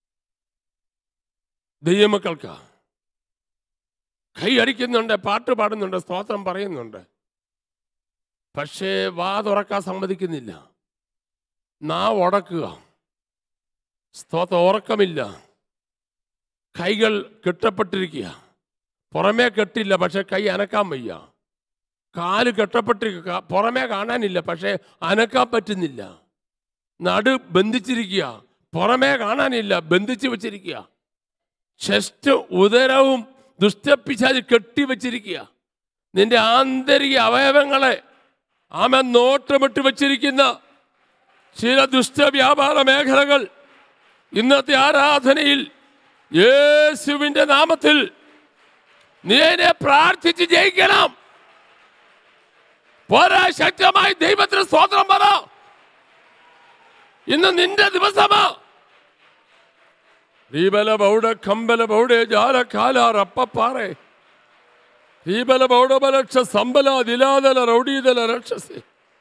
Speaker 1: ദൈവമക്കൾക്കാ കൈ അടിക്കുന്നുണ്ട് പാട്ട് പാടുന്നുണ്ട് സ്തോത്രം പറയുന്നുണ്ട് പക്ഷേ വാ തുറക്കാൻ സമ്മതിക്കുന്നില്ല നാവ് ഉടക്കുക സ്തോത്രം ഉറക്കമില്ല കൈകൾ കെട്ടപ്പെട്ടിരിക്കുക പുറമേ കെട്ടില്ല പക്ഷെ കൈ അനക്കാൻ വയ്യ കാല് കെട്ടപ്പെട്ടിരിക്കുക പുറമേ കാണാനില്ല പക്ഷേ അനക്കാൻ പറ്റുന്നില്ല നടു ബന്ധിച്ചിരിക്കുക പുറമേ കാണാനില്ല ബന്ധിച്ച് വെച്ചിരിക്കുക ചെസ്റ്റ് ഉദരവും ദുഷ്ടപ്പിശാച് കെട്ടിവെച്ചിരിക്കുക നിന്റെ ആന്തരിക അവയവങ്ങളെ ആമ നോട്ടമിട്ട് വെച്ചിരിക്കുന്ന ചില ദുഷ്ടവ്യാപാര മേഖലകൾ ഇന്നത്തെ ആരാധനയിൽ യേശുവിന്റെ നാമത്തിൽ നീ എന്നെ പ്രാർത്ഥിച്ച് ജയിക്കണം പോരാ ശക്തമായി ദൈവത്തിന് സ്തോത്രം പറ ഇന്ന് നിന്റെ ദിവസമാ റീബല ബൗഡ കമ്പല ബൗഡെ ജാല കാലാർ അപ്പപ്പാറെ റീബല ബൗഡ ബലക്ഷ സമ്പല ദിലാദല റൗഡീദല രക്ഷസി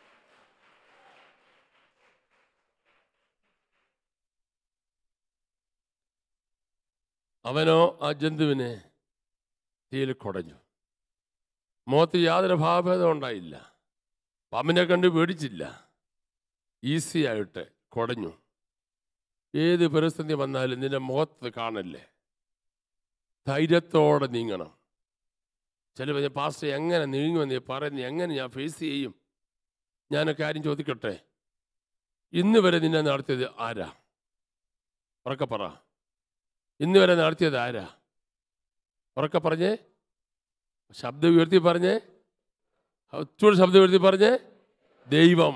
Speaker 1: അവനോ ആ ജന്തുവിനെ തീയിൽ കുടഞ്ഞു മുഖത്ത് യാതൊരു ഭാവഭേദം ഉണ്ടായില്ല പാമ്പിനെ കണ്ട് പേടിച്ചില്ല ഈസി ആയിട്ട് കുടഞ്ഞു ഏത് പരിസ്ഥിതി വന്നാലും നിന്റെ മുഖത്ത് കാണല്ലേ ധൈര്യത്തോടെ നീങ്ങണം ചില പറഞ്ഞ പാസ്റ്റർ എങ്ങനെ നീങ്ങുമെന്ന് നീ പറയുന്നത് എങ്ങനെ ഞാൻ ഫേസ് ചെയ്യും ഞാൻ കാര്യം ചോദിക്കട്ടെ ഇന്ന് വരെ നിന്നെ നടത്തിയത് ആരാ ഉറക്കെ പറ ഇന്ന് വരെ നടത്തിയത് ആരാ ഉറക്കെ പറഞ്ഞേ ശബ്ദം ഉയർത്തി പറഞ്ഞേ ഒറ്റ ശബ്ദം ഉയർത്തി പറഞ്ഞേ ദൈവം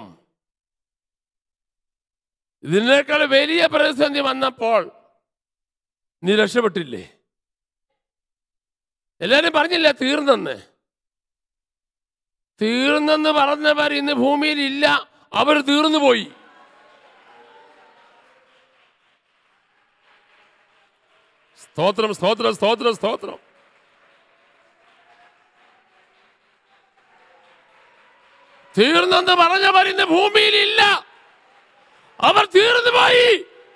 Speaker 1: ഇതിനേക്കാൾ വലിയ പ്രതിസന്ധി വന്നപ്പോൾ നീ രക്ഷപ്പെട്ടില്ലേ എല്ലാരും പറഞ്ഞില്ല തീർന്നെന്ന് തീർന്നെന്ന് പറഞ്ഞവർ ഇന്ന് ഭൂമിയിൽ ഇല്ല അവർ തീർന്നു പോയി സ്തോത്രം സ്തോത്രം സ്തോത്രം സ്തോത്രം തീർന്നെന്ന് പറഞ്ഞവർ ഇന്ന് ഭൂമിയിൽ ഇല്ല അവർ തീർന്നു പോയി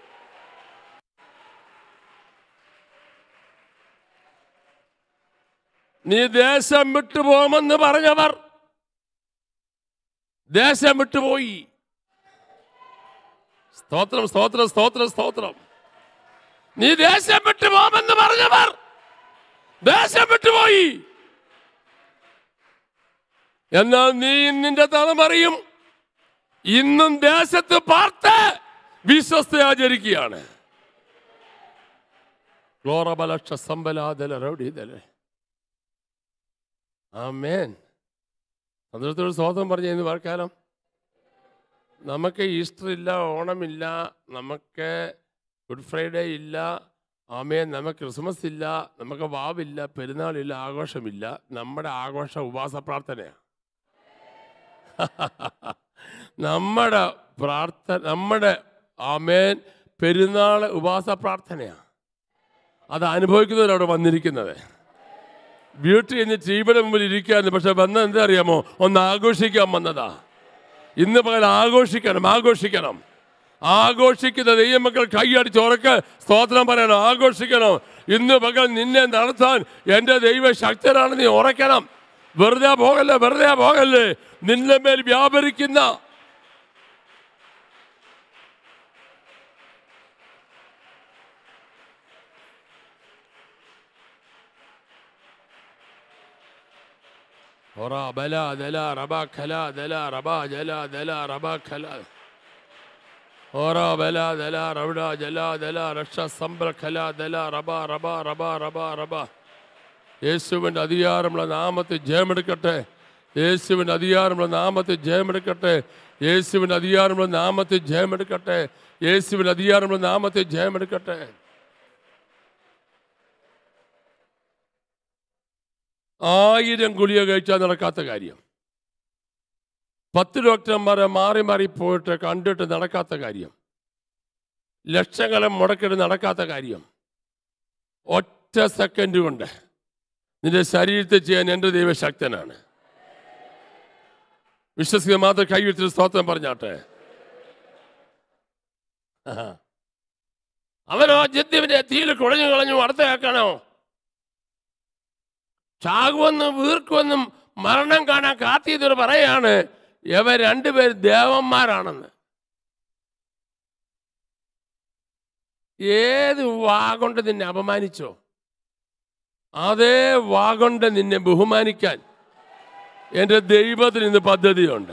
Speaker 1: നീ ദേശം വിട്ടുപോകുമെന്ന് പറഞ്ഞവർ ദേശം വിട്ടുപോയി സ്തോത്രം സ്തോത്രം സ്തോത്രം സ്തോത്രം നീ ദേശം വിട്ടുപോകുമെന്ന് പറഞ്ഞവർ ദേശം വിട്ടുപോയി എന്നാൽ നീ നിന്റെ തലമറിയും ഇന്നും ദേശത്ത് പാർത്ത് വിശ്വസ്ത ആചരിക്കുകയാണ് ക്ലോറബലക്ഷ സമ്പലാദല റൗഡീതല ആമേൻ സന്തോഷത്തോട് സ്വാതന്ത്ര്യം പറഞ്ഞു ഇന്ന് മഴക്കാലം നമുക്ക് ഈസ്റ്റർ ഇല്ല ഓണമില്ല നമുക്ക് ഗുഡ് ഫ്രൈഡേ ഇല്ല ആമേൻ നമുക്ക് ക്രിസ്മസ് ഇല്ല നമുക്ക് വാവില്ല പെരുന്നാളില്ല ആഘോഷമില്ല നമ്മുടെ ആഘോഷ ഉപവാസ പ്രാർത്ഥനയാണ് നമ്മുടെ പ്രാർത്ഥന നമ്മുടെ ആമേൻ പെരുന്നാൾ ഉപവാസ പ്രാർത്ഥനയാണ് അത് അനുഭവിക്കുന്നവരവിടെ വന്നിരിക്കുന്നത് വീട്ടിൽ ഇന്ന് ടീവിയുടെ മുമ്പിൽ ഇരിക്കാന്ന് പക്ഷെ വന്നത് എന്താ അറിയാമോ ഒന്ന് ആഘോഷിക്കാൻ വന്നതാ ഇന്ന് പകൽ ആഘോഷിക്കണം ആഘോഷിക്കണം ആഘോഷിക്കുന്ന ദൈവമക്കൾ കൈയടിച്ച് ഉറക്കെ സ്തോത്രം പറയണം ആഘോഷിക്കണം ഇന്ന് പകൽ നിന്നെ നടത്താൻ എൻ്റെ ദൈവ ശക്തരാണ് നീ ഉറക്കണം വെറുതെ പോകല്ലേ വെറുതെ പോകല്ലേ നിന്റെ മേൽ വ്യാപരിക്കുന്ന ഒറ ബല ദല റബ ഖല ദല റബ ജല ദല റബ ഖല ഓറ ബല ദല റബഡ ജല ദല രക്ഷ സമ്പൽ ഖല ദല റബ റബ റബ റബ റബ യേശുവിൻ്റെ അധികാരമുള്ള നാമത്തിൽ ജയമെടുക്കട്ടെ യേശുവിൻ്റെ അധികാരമുള്ള നാമത്തിൽ ജയമെടുക്കട്ടെ യേശുവിൻ്റെ അധികാരമുള്ള നാമത്തിൽ ജയമെടുക്കട്ടെ യേശുവിൻ്റെ അധികാരമുള്ള നാമത്തിൽ ജയമെടുക്കട്ടെ ആയിരം ഗുളിക കഴിച്ചാൽ നടക്കാത്ത കാര്യം പത്ത് ഡോക്ടർമാരെ മാറി മാറി പോയിട്ട് കണ്ടിട്ട് നടക്കാത്ത കാര്യം ലക്ഷങ്ങളെ മുടക്കിട്ട് നടക്കാത്ത കാര്യം ഒറ്റ സെക്കൻഡ് കൊണ്ട് നിന്റെ ശരീരത്തെ ചെയ്യാൻ എൻ്റെ ദൈവശക്തനാണ് വിശ്വസിക്കുക മാത്രം കൈവിട്ട് സ്തോത്രം പറഞ്ഞാട്ടെ ആഹാ. അവനോ ജദ്യവിന്റെ തീയിൽ കുഴഞ്ഞു കളഞ്ഞു അടുത്തയാക്കണോ ചാകുമെന്നും വീർക്കുമെന്നും മരണം കാണാൻ കാത്തിയതൊരു പറയാണ് ഇവ രണ്ടുപേർ ദേവന്മാരാണെന്ന് ഏത് വാ കൊണ്ട് നിന്നെ അപമാനിച്ചോ അതേ വാ കൊണ്ട് നിന്നെ ബഹുമാനിക്കാൻ എൻ്റെ ദൈവത്തിന് ഇന്ന് പദ്ധതിയുണ്ട്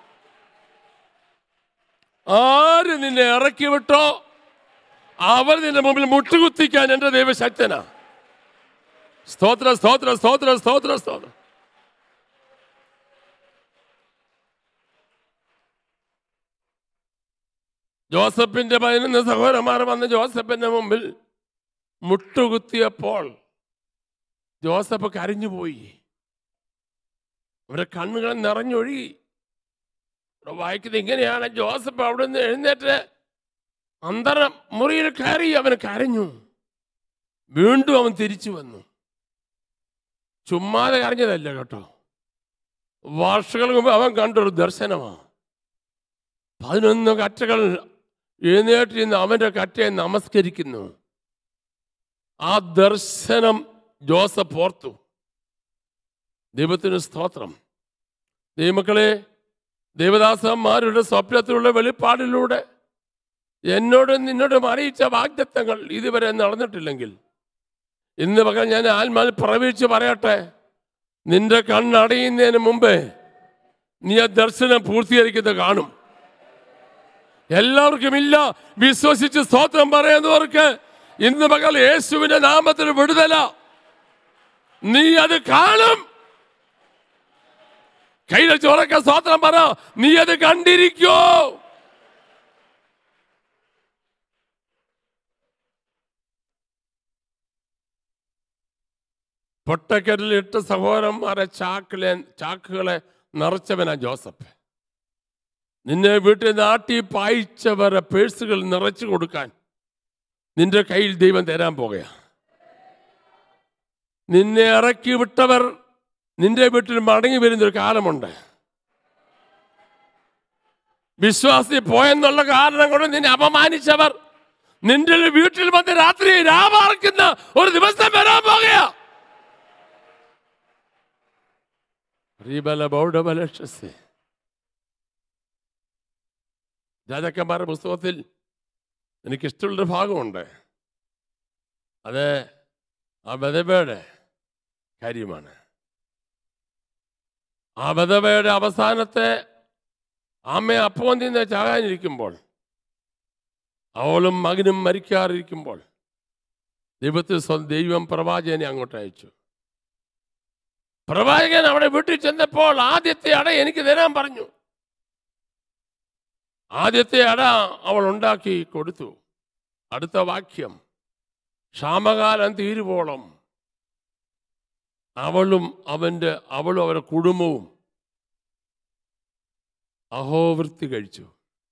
Speaker 1: ആര് നിന്നെ ഇറക്കി വിട്ടോ അവർ നിന്റെ മുമ്പിൽ മുട്ടുകുത്തിക്കാൻ എൻ്റെ ദൈവശക്തനാ സ്തോത്ര സ്തോത്ര സ്തോത്ര സ്തോത്ര സ്തോത്രം ജോസഫിന്റെ പതിനൊന്ന് സഹോദരന്മാർ വന്ന് ജോസഫിന്റെ മുമ്പിൽ മുട്ടുകുത്തിയപ്പോൾ ജോസഫ് കരഞ്ഞുപോയി അവരുടെ കണ്ണുകൾ നിറഞ്ഞൊഴുകി ഇവിടെ വായിക്കുന്നത് ഇങ്ങനെയാണ് ജോസഫ് അവിടെ നിന്ന് എഴുന്നേറ്റ് അന്തര മുറിയിൽ കയറി അവൻ കരഞ്ഞു വീണ്ടും അവൻ തിരിച്ചു വന്നു ചുമ്മാതെ കരഞ്ഞതല്ല കേട്ടോ വർഷങ്ങൾക്ക് മുമ്പ് അവൻ കണ്ടൊരു ദർശനമാണ് പതിനൊന്ന് കറ്റകൾ എഴുന്നേറ്റ് നിന്ന് അവൻ്റെ കറ്റയെ നമസ്കരിക്കുന്നു ആ ദർശനം ജോസഫ് ഓർത്തു ദൈവത്തിന് സ്തോത്രം ദൈവമക്കളെ ദേവദാസന്മാരുടെ സ്വപ്നത്തിലുള്ള വെളിപ്പാടിലൂടെ എന്നോടും നിന്നോടും അറിയിച്ച വാഗ്ദത്തങ്ങൾ ഇതുവരെ നടന്നിട്ടില്ലെങ്കിൽ ഇന്ന് പകൽ ഞാൻ ആത്മാവിൽ പ്രവേശിച്ച് പറയട്ടെ നിന്റെ കണ്ണടയുന്നതിന് മുമ്പേ നീ ആ ദർശനം പൂർത്തീകരിക്കുന്നത് കാണും എല്ലാവർക്കും ഇല്ല വിശ്വസിച്ച് സ്തോത്രം പറയുന്നവർക്ക് ഇന്ന് പകൽ യേശുവിന്റെ നാമത്തിൽ വിടുതല നീ അത് കാണും കയ്യിലെ ചോറൊക്കെ സ്തോത്രം പറ നീ അത് കണ്ടിരിക്കോ പൊട്ടക്കരലിൽ എട്ട് സഹോദരന്മാരെ ചാക്കിലെ ചാക്കുകളെ നിറച്ചവനാ ജോസഫ് നിന്നെ വീട്ടിൽ നാട്ടി പായിച്ചവരെ പേഴ്സുകൾ നിറച്ചു കൊടുക്കാൻ നിന്റെ കയ്യിൽ ദൈവം തരാൻ പോകുക നിന്നെ ഇറക്കി വിട്ടവർ നിന്റെ വീട്ടിൽ മടങ്ങി വരുന്നൊരു കാലമുണ്ട് വിശ്വാസി പോയെന്നുള്ള കാരണം കൊണ്ട് നിന്നെ അപമാനിച്ചവർ നിന്റെ വീട്ടിൽ വന്ന് രാത്രി രാപാർക്കുന്ന ഒരു ദിവസം വരാൻ പോകുക റീബല ബൗഡബലക്ഷസേ രാജാക്കന്മാരുടെ പുസ്തകത്തിൽ എനിക്കിഷ്ടമുള്ളൊരു ഭാഗമുണ്ട് അത് ആ ബദബയുടെ കാര്യമാണ് ആ ബദബയുടെ അവസാനത്തെ അമ്മ അപ്പം നിന്ന് ചാകാനിരിക്കുമ്പോൾ അവളും മകനും മരിക്കാറിരിക്കുമ്പോൾ ദൈവത്തിൽ സ്വന്തം ദൈവം പ്രവാചകനെ അങ്ങോട്ട് അയച്ചു പ്രവാചകൻ അവിടെ വീട്ടിൽ ചെന്നപ്പോൾ ആദ്യത്തെ അട എനിക്ക് തരാൻ പറഞ്ഞു ആദ്യത്തെ അട അവൾ ഉണ്ടാക്കി കൊടുത്തു അടുത്ത വാക്യം ക്ഷാമകാലം തീരുവോളം അവളും അവൻ്റെ അവളും അവരുടെ കുടുംബവും അഹോവൃത്തി കഴിച്ചു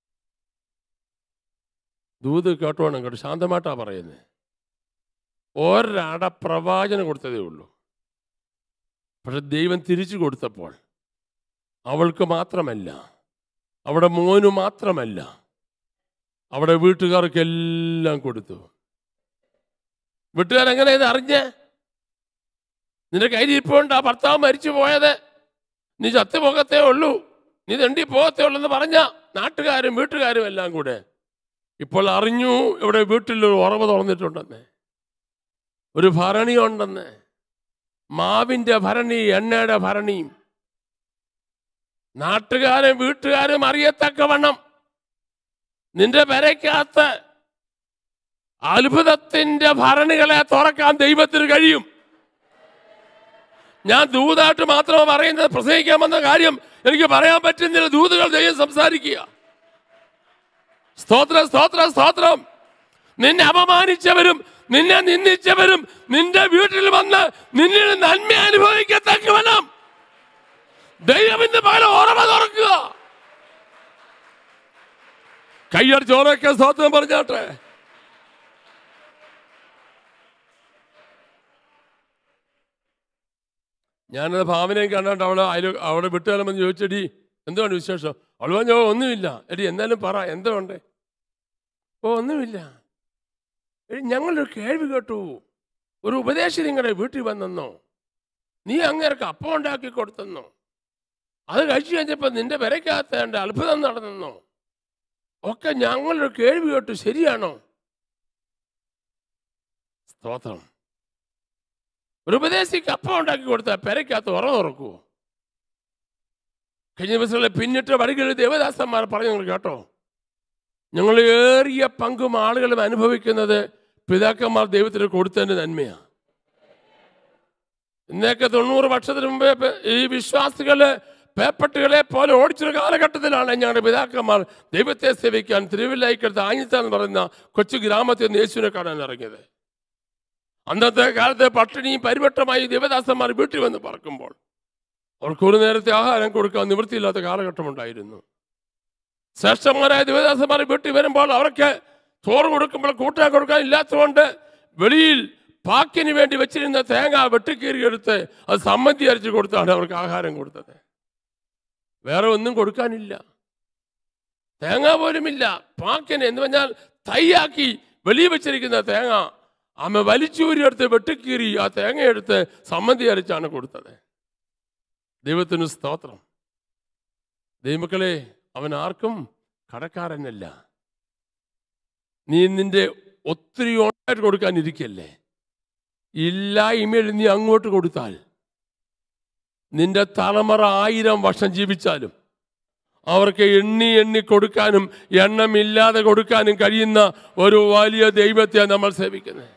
Speaker 1: ദൂത് കേട്ടോണം കേട്ടോ ശാന്തമായിട്ടാ പറയുന്നത് ഒരട പ്രവാചനം കൊടുത്തതേ ഉള്ളൂ പക്ഷെ ദൈവം തിരിച്ചു കൊടുത്തപ്പോൾ അവൾക്ക് മാത്രമല്ല അവിടെ മോന് മാത്രമല്ല അവിടെ വീട്ടുകാർക്കെല്ലാം കൊടുത്തു വീട്ടുകാരെങ്ങനെ ഇത് അറിഞ്ഞേ നിന്റെ കയ്യിൽ ഇരിപ്പുണ്ട് ആ ഭർത്താവ് മരിച്ചു പോയത് നീ ചത്തുപോകത്തേ ഉള്ളൂ നീ തെണ്ടി പോകത്തേ ഉള്ളൂ എന്ന് പറഞ്ഞ നാട്ടുകാരും വീട്ടുകാരും എല്ലാം കൂടെ ഇപ്പോൾ അറിഞ്ഞു ഇവിടെ വീട്ടിൽ ഒരു ഉറവ് തുറന്നിട്ടുണ്ടെന്ന് ഒരു ഭരണി ഉണ്ടെന്ന് മാവിൻ്റെ ഭരണി എണ്ണയുടെ ഭരണിയും നാട്ടുകാരും വീട്ടുകാരും അറിയത്തക്കവണ്ണം നിന്റെ പെരയ്ക്കകത്ത് അത്ഭുതത്തിന്റെ ഭരണികളെ തുറക്കാൻ ദൈവത്തിന് കഴിയും ഞാൻ ദൂതായിട്ട് മാത്രമേ പറയുന്നത് പ്രസംഗിക്കാൻ വന്ന കാര്യം എനിക്ക് പറയാൻ പറ്റുന്നില്ല ദൂതുകൾ ദൈവം സംസാരിക്കുക സ്തോത്രം സ്തോത്രം സ്തോത്രം നിന്നെ അപമാനിച്ചവരും നിന്നെ നിന്ദിച്ചവരും നിന്റെ വീട്ടിൽ വന്ന് നിന്നിൽ നന്മ അനുഭവിക്കത്തക്കവണ്ണം ദൈവത്തിന്റെ പകല ഓർമ്മ തുറക്കുക കയ്യടിച്ചോറൊക്കെ സ്തോത്രം പറഞ്ഞാട്ടെ ഞാനത് ഭാവനയും കണ്ടാണ്ട് അവളെ അയൽ അവിടെ വിട്ടുകാലമെന്ന് ചോദിച്ചടി എന്തുകൊണ്ട് വിശേഷം അവൾ പറഞ്ഞു "ഓ, ഒന്നുമില്ല എടി എന്നാലും പറ എന്തുകൊണ്ട് ഓ ഒന്നുമില്ല എടി ഞങ്ങളൊരു കേൾവി കേട്ടു ഒരു ഉപദേശം നിങ്ങളുടെ വീട്ടിൽ വന്നെന്നോ നീ അങ്ങേർക്ക് അപ്പം ഉണ്ടാക്കി കൊടുത്തെന്നോ അത് കഴിച്ചു കഴിഞ്ഞപ്പോൾ നിന്റെ പെരയ്ക്കകത്ത് എൻ്റെ അത്ഭുതം നടന്നെന്നോ ഒക്കെ ഞങ്ങളൊരു കേൾവി കേട്ടു ശരിയാണോ സ്തോത്രം ഒരു ഉപദേശിക്ക് അപ്പം ഉണ്ടാക്കി കൊടുത്താൽ പെരയ്ക്കകത്ത് ഉറ തുറക്കുവോ കഴിഞ്ഞ ദിവസങ്ങളിൽ പിന്നിട്ട വടികളിൽ ദേവദാസന്മാർ പറഞ്ഞു നിങ്ങൾ കേട്ടോ ഞങ്ങൾ ഏറിയ പങ്കും ആളുകളും അനുഭവിക്കുന്നത് പിതാക്കന്മാർ ദൈവത്തിന് കൊടുത്തതിൻ്റെ നന്മയാണ് ഇന്നേക്ക് തൊണ്ണൂറ് വർഷത്തിന് മുമ്പേ പെ- ഈ വിശ്വാസികള് പേപ്പട്ടുകളെ പോലെ ഓടിച്ചൊരു കാലഘട്ടത്തിലാണ് ഞങ്ങളുടെ പിതാക്കന്മാർ ദൈവത്തെ സേവിക്കാൻ തിരുവില്ലായിക്കടുത്ത് ആഞ്ഞിത്ത എന്ന് പറയുന്ന കൊച്ചു ഗ്രാമത്തിൽ നിന്ന് യേശുവിനെ കാണാൻ ഇറങ്ങിയത് അന്നത്തെ കാലത്തെ പട്ടിണിയും പരിവട്ടമായി ദേവദാസന്മാർ വീട്ടിൽ വന്ന് പറക്കുമ്പോൾ അവർക്ക് ഒരു നേരത്തെ ആഹാരം കൊടുക്കാൻ നിവൃത്തിയില്ലാത്ത കാലഘട്ടമുണ്ടായിരുന്നു ശ്രേഷ്ഠന്മാരായ ദേവദാസന്മാർ വീട്ടിൽ വരുമ്പോൾ അവർക്ക് ചോറ് കൊടുക്കുമ്പോൾ കൂട്ടാൻ കൊടുക്കാൻ ഇല്ലാത്തതുകൊണ്ട് വെളിയിൽ പാക്കിന് വേണ്ടി വെച്ചിരുന്ന തേങ്ങ വെട്ടിക്കീറിയെടുത്ത് അത് സമ്മതി അരച്ച് കൊടുത്താണ് അവർക്ക് ആഹാരം കൊടുത്തത് വേറെ ഒന്നും കൊടുക്കാനില്ല തേങ്ങ പോലുമില്ല പാക്കിന് എന്ന് പറഞ്ഞാൽ തൈയാക്കി വെളിയിൽ വെച്ചിരിക്കുന്ന തേങ്ങ അമ്മ വലിച്ചൂരിയെടുത്ത് വെട്ടിക്കീറി ആ തേങ്ങയെടുത്ത് സമ്മതി അരച്ചാണ് കൊടുത്തത് ദൈവത്തിന് സ്തോത്രം ദൈവമക്കളെ അവൻ ആർക്കും കടക്കാരനല്ല നീ നിന്റെ ഒത്തിരി ഓണായിട്ട് കൊടുക്കാനിരിക്കല്ലേ ഇല്ല ഇമേൽ നീ അങ്ങോട്ട് കൊടുത്താൽ നിന്റെ തലമുറ ആയിരം വർഷം ജീവിച്ചാലും അവർക്ക് എണ്ണി എണ്ണി കൊടുക്കാനും എണ്ണമില്ലാതെ കൊടുക്കാനും കഴിയുന്ന ഒരു വലിയ ദൈവത്തെ നമ്മൾ സേവിക്കുന്നത്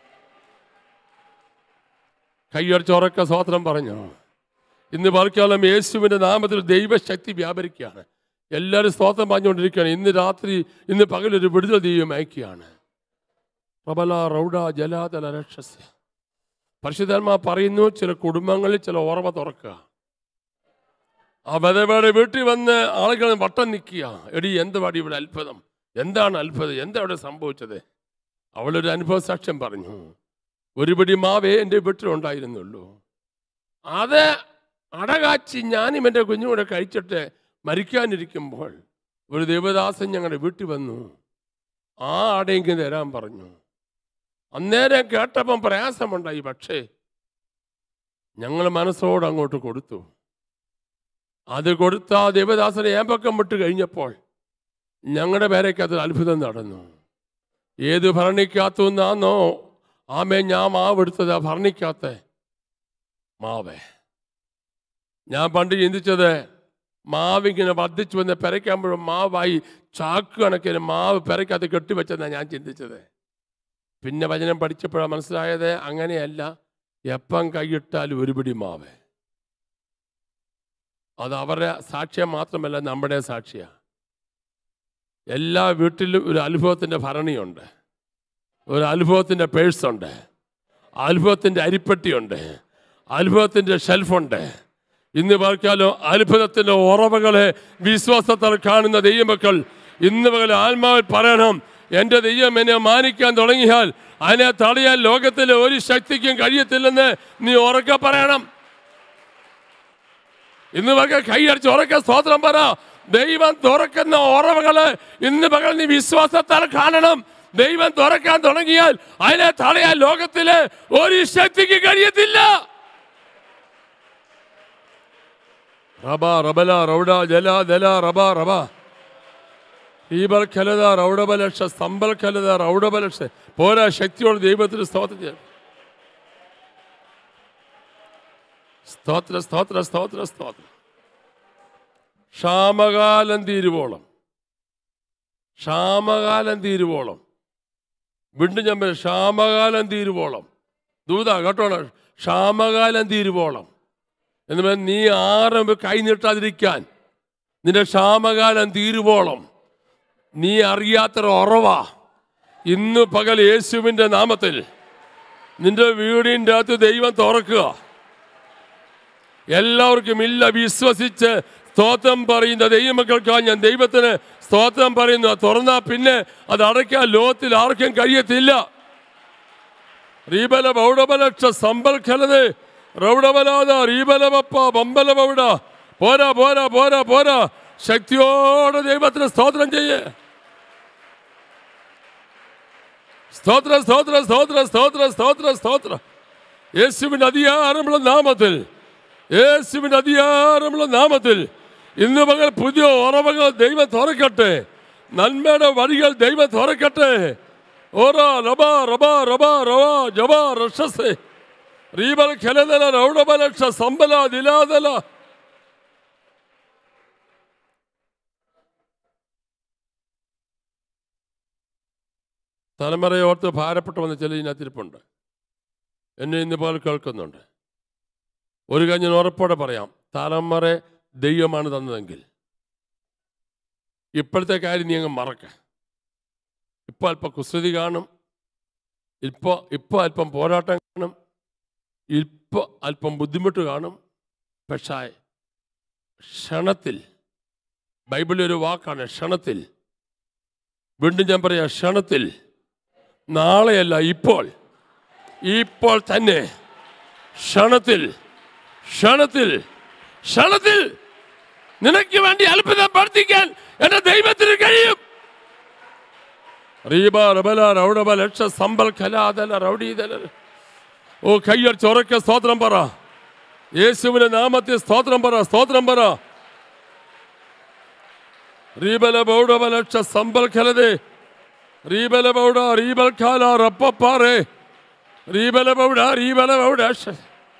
Speaker 1: കയ്യടിച്ചുറക്ക സ്വോത്രം പറഞ്ഞു ഇന്ന് ബാക്കിയോളം യേശുവിൻ്റെ നാമത്തിൽ ദൈവശക്തി വ്യാപരിക്കുകയാണ് എല്ലാവരും സ്തോത്രം പറഞ്ഞുകൊണ്ടിരിക്കുകയാണ് ഇന്ന് രാത്രി ഇന്ന് പകലൊരു വിടുതൽ ദൈവം അയക്കുകയാണ് പ്രബല റൗഡ ജലാതല രക്ഷസ്യ പരിശുദ്ധാത്മാ പറയുന്നു ചില കുടുംബങ്ങളിൽ ചില ഓർമ്മ തുറക്കുക ആ വിധവയുടെ വീട്ടിൽ വന്ന് ആളുകൾ വട്ടം നിൽക്കുക എടി എന്തുവാടി ഇവിടെ അത്ഭുതം എന്താണ് അത്ഭുതം എന്താ ഇവിടെ സംഭവിച്ചത് അവളൊരു അനുഭവ സാക്ഷ്യം പറഞ്ഞു ഒരു പിടി മാവേ എൻ്റെ വീട്ടിലുണ്ടായിരുന്നുള്ളൂ അത് അടകാച്ചി ഞാനും എൻ്റെ കുഞ്ഞുകൂടെ കഴിച്ചിട്ട് മരിക്കാനിരിക്കുമ്പോൾ ഒരു ദേവദാസൻ ഞങ്ങളുടെ വീട്ടിൽ വന്നു ആ അടയെങ്കിൽ തരാൻ പറഞ്ഞു അന്നേരം കേട്ടപ്പം പ്രയാസമുണ്ടായി പക്ഷേ ഞങ്ങൾ മനസ്സോട് അങ്ങോട്ട് കൊടുത്തു അത് കൊടുത്ത ആ ദേവദാസനെ ഏമ്പക്കം വിട്ട് കഴിഞ്ഞപ്പോൾ ഞങ്ങളുടെ പേരേക്ക് അത് അത്ഭുതം നടന്നു ഏത് ഭരണിക്കകത്തു നിന്നാന്നോ ആമേ ഞാൻ മാവ് എടുത്തത് ആ ഭരണിക്കകത്ത് മാവേ ഞാൻ പണ്ട് ചിന്തിച്ചത് മാവിങ്ങനെ വർദ്ധിച്ചു വന്ന് പെരയ്ക്കുമ്പോഴും മാവായി ചാക്ക് കണക്കിന് മാവ് പെരയ്ക്കകത്ത് കെട്ടിവെച്ചെന്നാണ് ഞാൻ ചിന്തിച്ചത് പിന്നെ വചനം പഠിച്ചപ്പോഴാണ് മനസ്സിലായത് അങ്ങനെയല്ല എപ്പം കൈയിട്ടാലും ഒരു പിടി മാവ് അത് അവരുടെ സാക്ഷ്യം മാത്രമല്ല നമ്മുടെ സാക്ഷിയാണ് എല്ലാ വീട്ടിലും ഒരു അനുഭവത്തിൻ്റെ ഭരണിയുണ്ട് ഒരു അനുഭവത്തിൻ്റെ പേഴ്സുണ്ട് അനുഭവത്തിൻ്റെ അരിപ്പെട്ടിയുണ്ട് അനുഭവത്തിൻ്റെ ഷെൽഫുണ്ട് ഇന്ന് പാർക്കാലോ അത്ഭുതത്തിൻ്റെ ഉറവകളെ വിശ്വാസത്താൽ കാണുന്ന ദൈവമക്കൾ ഇന്ന് പകൽ ആത്മാവിൽ പറയണം എൻ്റെ ദൈവം എന്നെ മാനിക്കാൻ തുടങ്ങിയാൽ അതിനെ തടയാൻ ലോകത്തിലെ ഒരു ശക്തിക്കും കഴിയത്തില്ലെന്ന് നീ ഉറക്കെ പറയണം ഇന്ന് പകൽ കൈയടിച്ച് ഉറക്കെ സ്തോത്രം പറ ദൈവം തുറക്കുന്ന ഉറവകള് ഇന്ന് പകൽ നീ വിശ്വാസത്താൽ കാണണം ദൈവം തുറക്കാൻ തുടങ്ങിയാൽ അതിനെ തടയാൻ ലോകത്തിലെ ഒരു ശക്തിക്ക് കഴിയത്തില്ല റബ റബല റൗഡ ജല ദല റബ റബ ഈബൽ ഖലത റൗഡബലക്ഷ സ്തംഭൽ ഖലത റൗഡബലക്ഷ പോരാ ശക്തിയോട് ദൈവത്തിന് സ്തോത്രം ചെയ്യാം സ്തോത്ര സ്തോത്ര സ്തോത്ര സ്തോത്രം ക്ഷാമകാലം തീരുവോളം ക്ഷാമകാലം തീരുവോളം വീണ്ടും ഞാൻ പറയാം ക്ഷാമകാലം തീരുവോളം ദൂത കേട്ടോണം ക്ഷാമകാലം തീരുവോളം എന്ന് പറഞ്ഞാൽ നീ ആരും കൈ നീട്ടാതിരിക്കാൻ നിന്റെ ക്ഷാമകാലം തീരുവോളം നീ അറിയാത്തൊരു ഉറവ ഇന്ന് പകൽ യേശുവിൻ്റെ നാമത്തിൽ നിന്റെ വീടിൻ്റെ അകത്ത് ദൈവം തുറക്കുക എല്ലാവർക്കും ഇല്ല വിശ്വസിച്ച് സ്തോത്രം പറയുന്ന ദൈവമക്കൾക്കാണ് ഞാൻ ദൈവത്തിന് സ്തോത്രം പറയുന്നു തുറന്നാ പിന്നെ അത് അടയ്ക്കാൻ ലോകത്തിൽ ആർക്കും കഴിയത്തില്ല റീബല ബൗഡബലക്ഷ സമ്പൽഖലത് റൗഡബലാത റീബലവപ്പ ബമ്പലബൗഡ പോരാ പോരാ പോരാ പോരാ ശക്തിയോടെ ദൈവത്തിന് സ്തോത്രം ചെയ്യേ സ്തോത്ര സ്തോത്ര സ്തോത്ര സ്തോത്ര സ്തോത്ര സ്തോത്ര യേശുവിൻ്റെ അധികാരമുള്ള നാമത്തിൽ യേശുവിൻ്റെ അധികാരമുള്ള നാമത്തിൽ ഇന്ന് പകൽ പുതിയ ഉറവകൾ ദൈവം തുറക്കട്ടെ നന്മയുടെ വഴികൾ ദൈവം തുറക്കട്ടെ ഓരോ റബ റബ റബ റവ ജബ റഷസ് റീബൽ ഖലതല റൗഡബലക്ഷ സമ്പല ദിലാതല തലമുറയോർത്ത് ഭാരപ്പെട്ടു വന്ന ചില ഇതിനകത്തിരിപ്പുണ്ട് എന്നെ ഇന്ന് പോലെ കേൾക്കുന്നുണ്ട് ഒരു കാര്യം ഞാൻ ഉറപ്പോടെ പറയാം തലമുറ ദൈവമാണ് തന്നതെങ്കിൽ ഇപ്പോഴത്തെ കാര്യം നീ അങ്ങ് മറക്ക ഇപ്പം അല്പം കുസൃതി കാണും ഇപ്പോൾ ഇപ്പോൾ അല്പം പോരാട്ടം കാണും ഇപ്പോൾ അല്പം ബുദ്ധിമുട്ട് കാണും പക്ഷേ ക്ഷണത്തിൽ ബൈബിളിൽ ഒരു വാക്കാണ് ക്ഷണത്തിൽ വീണ്ടും ഞാൻ പറയാം ക്ഷണത്തിൽ നാളെയല്ല ഇപ്പോൾ ഇപ്പോൾ തന്നെ ക്ഷണത്തിൽ ക്ഷണത്തിൽ ക്ഷണത്തിൽ നിനക്ക് വേണ്ടി അത്ഭുതം പ്രവർത്തിക്കാൻ എന്റെ ദൈവത്തിന് കഴിയും റീബ റബല റൗഡബ ലക്ഷ സമ്പൽ കലാതല റൗഡീതല ഓ കയ്യർ ചൊറക്ക സ്തോത്രം പറ യേശുവിന്റെ നാമത്തിൽ സ്തോത്രം പറ സ്തോത്രം പറ റീബല ബൗഡബ ലക്ഷ സമ്പൽ കലതേ റീബല ബൗഡ റീബൽ കാല റപ്പപ്പാറേ റീബല ബൗഡ റീബല ബൗഡ ശ-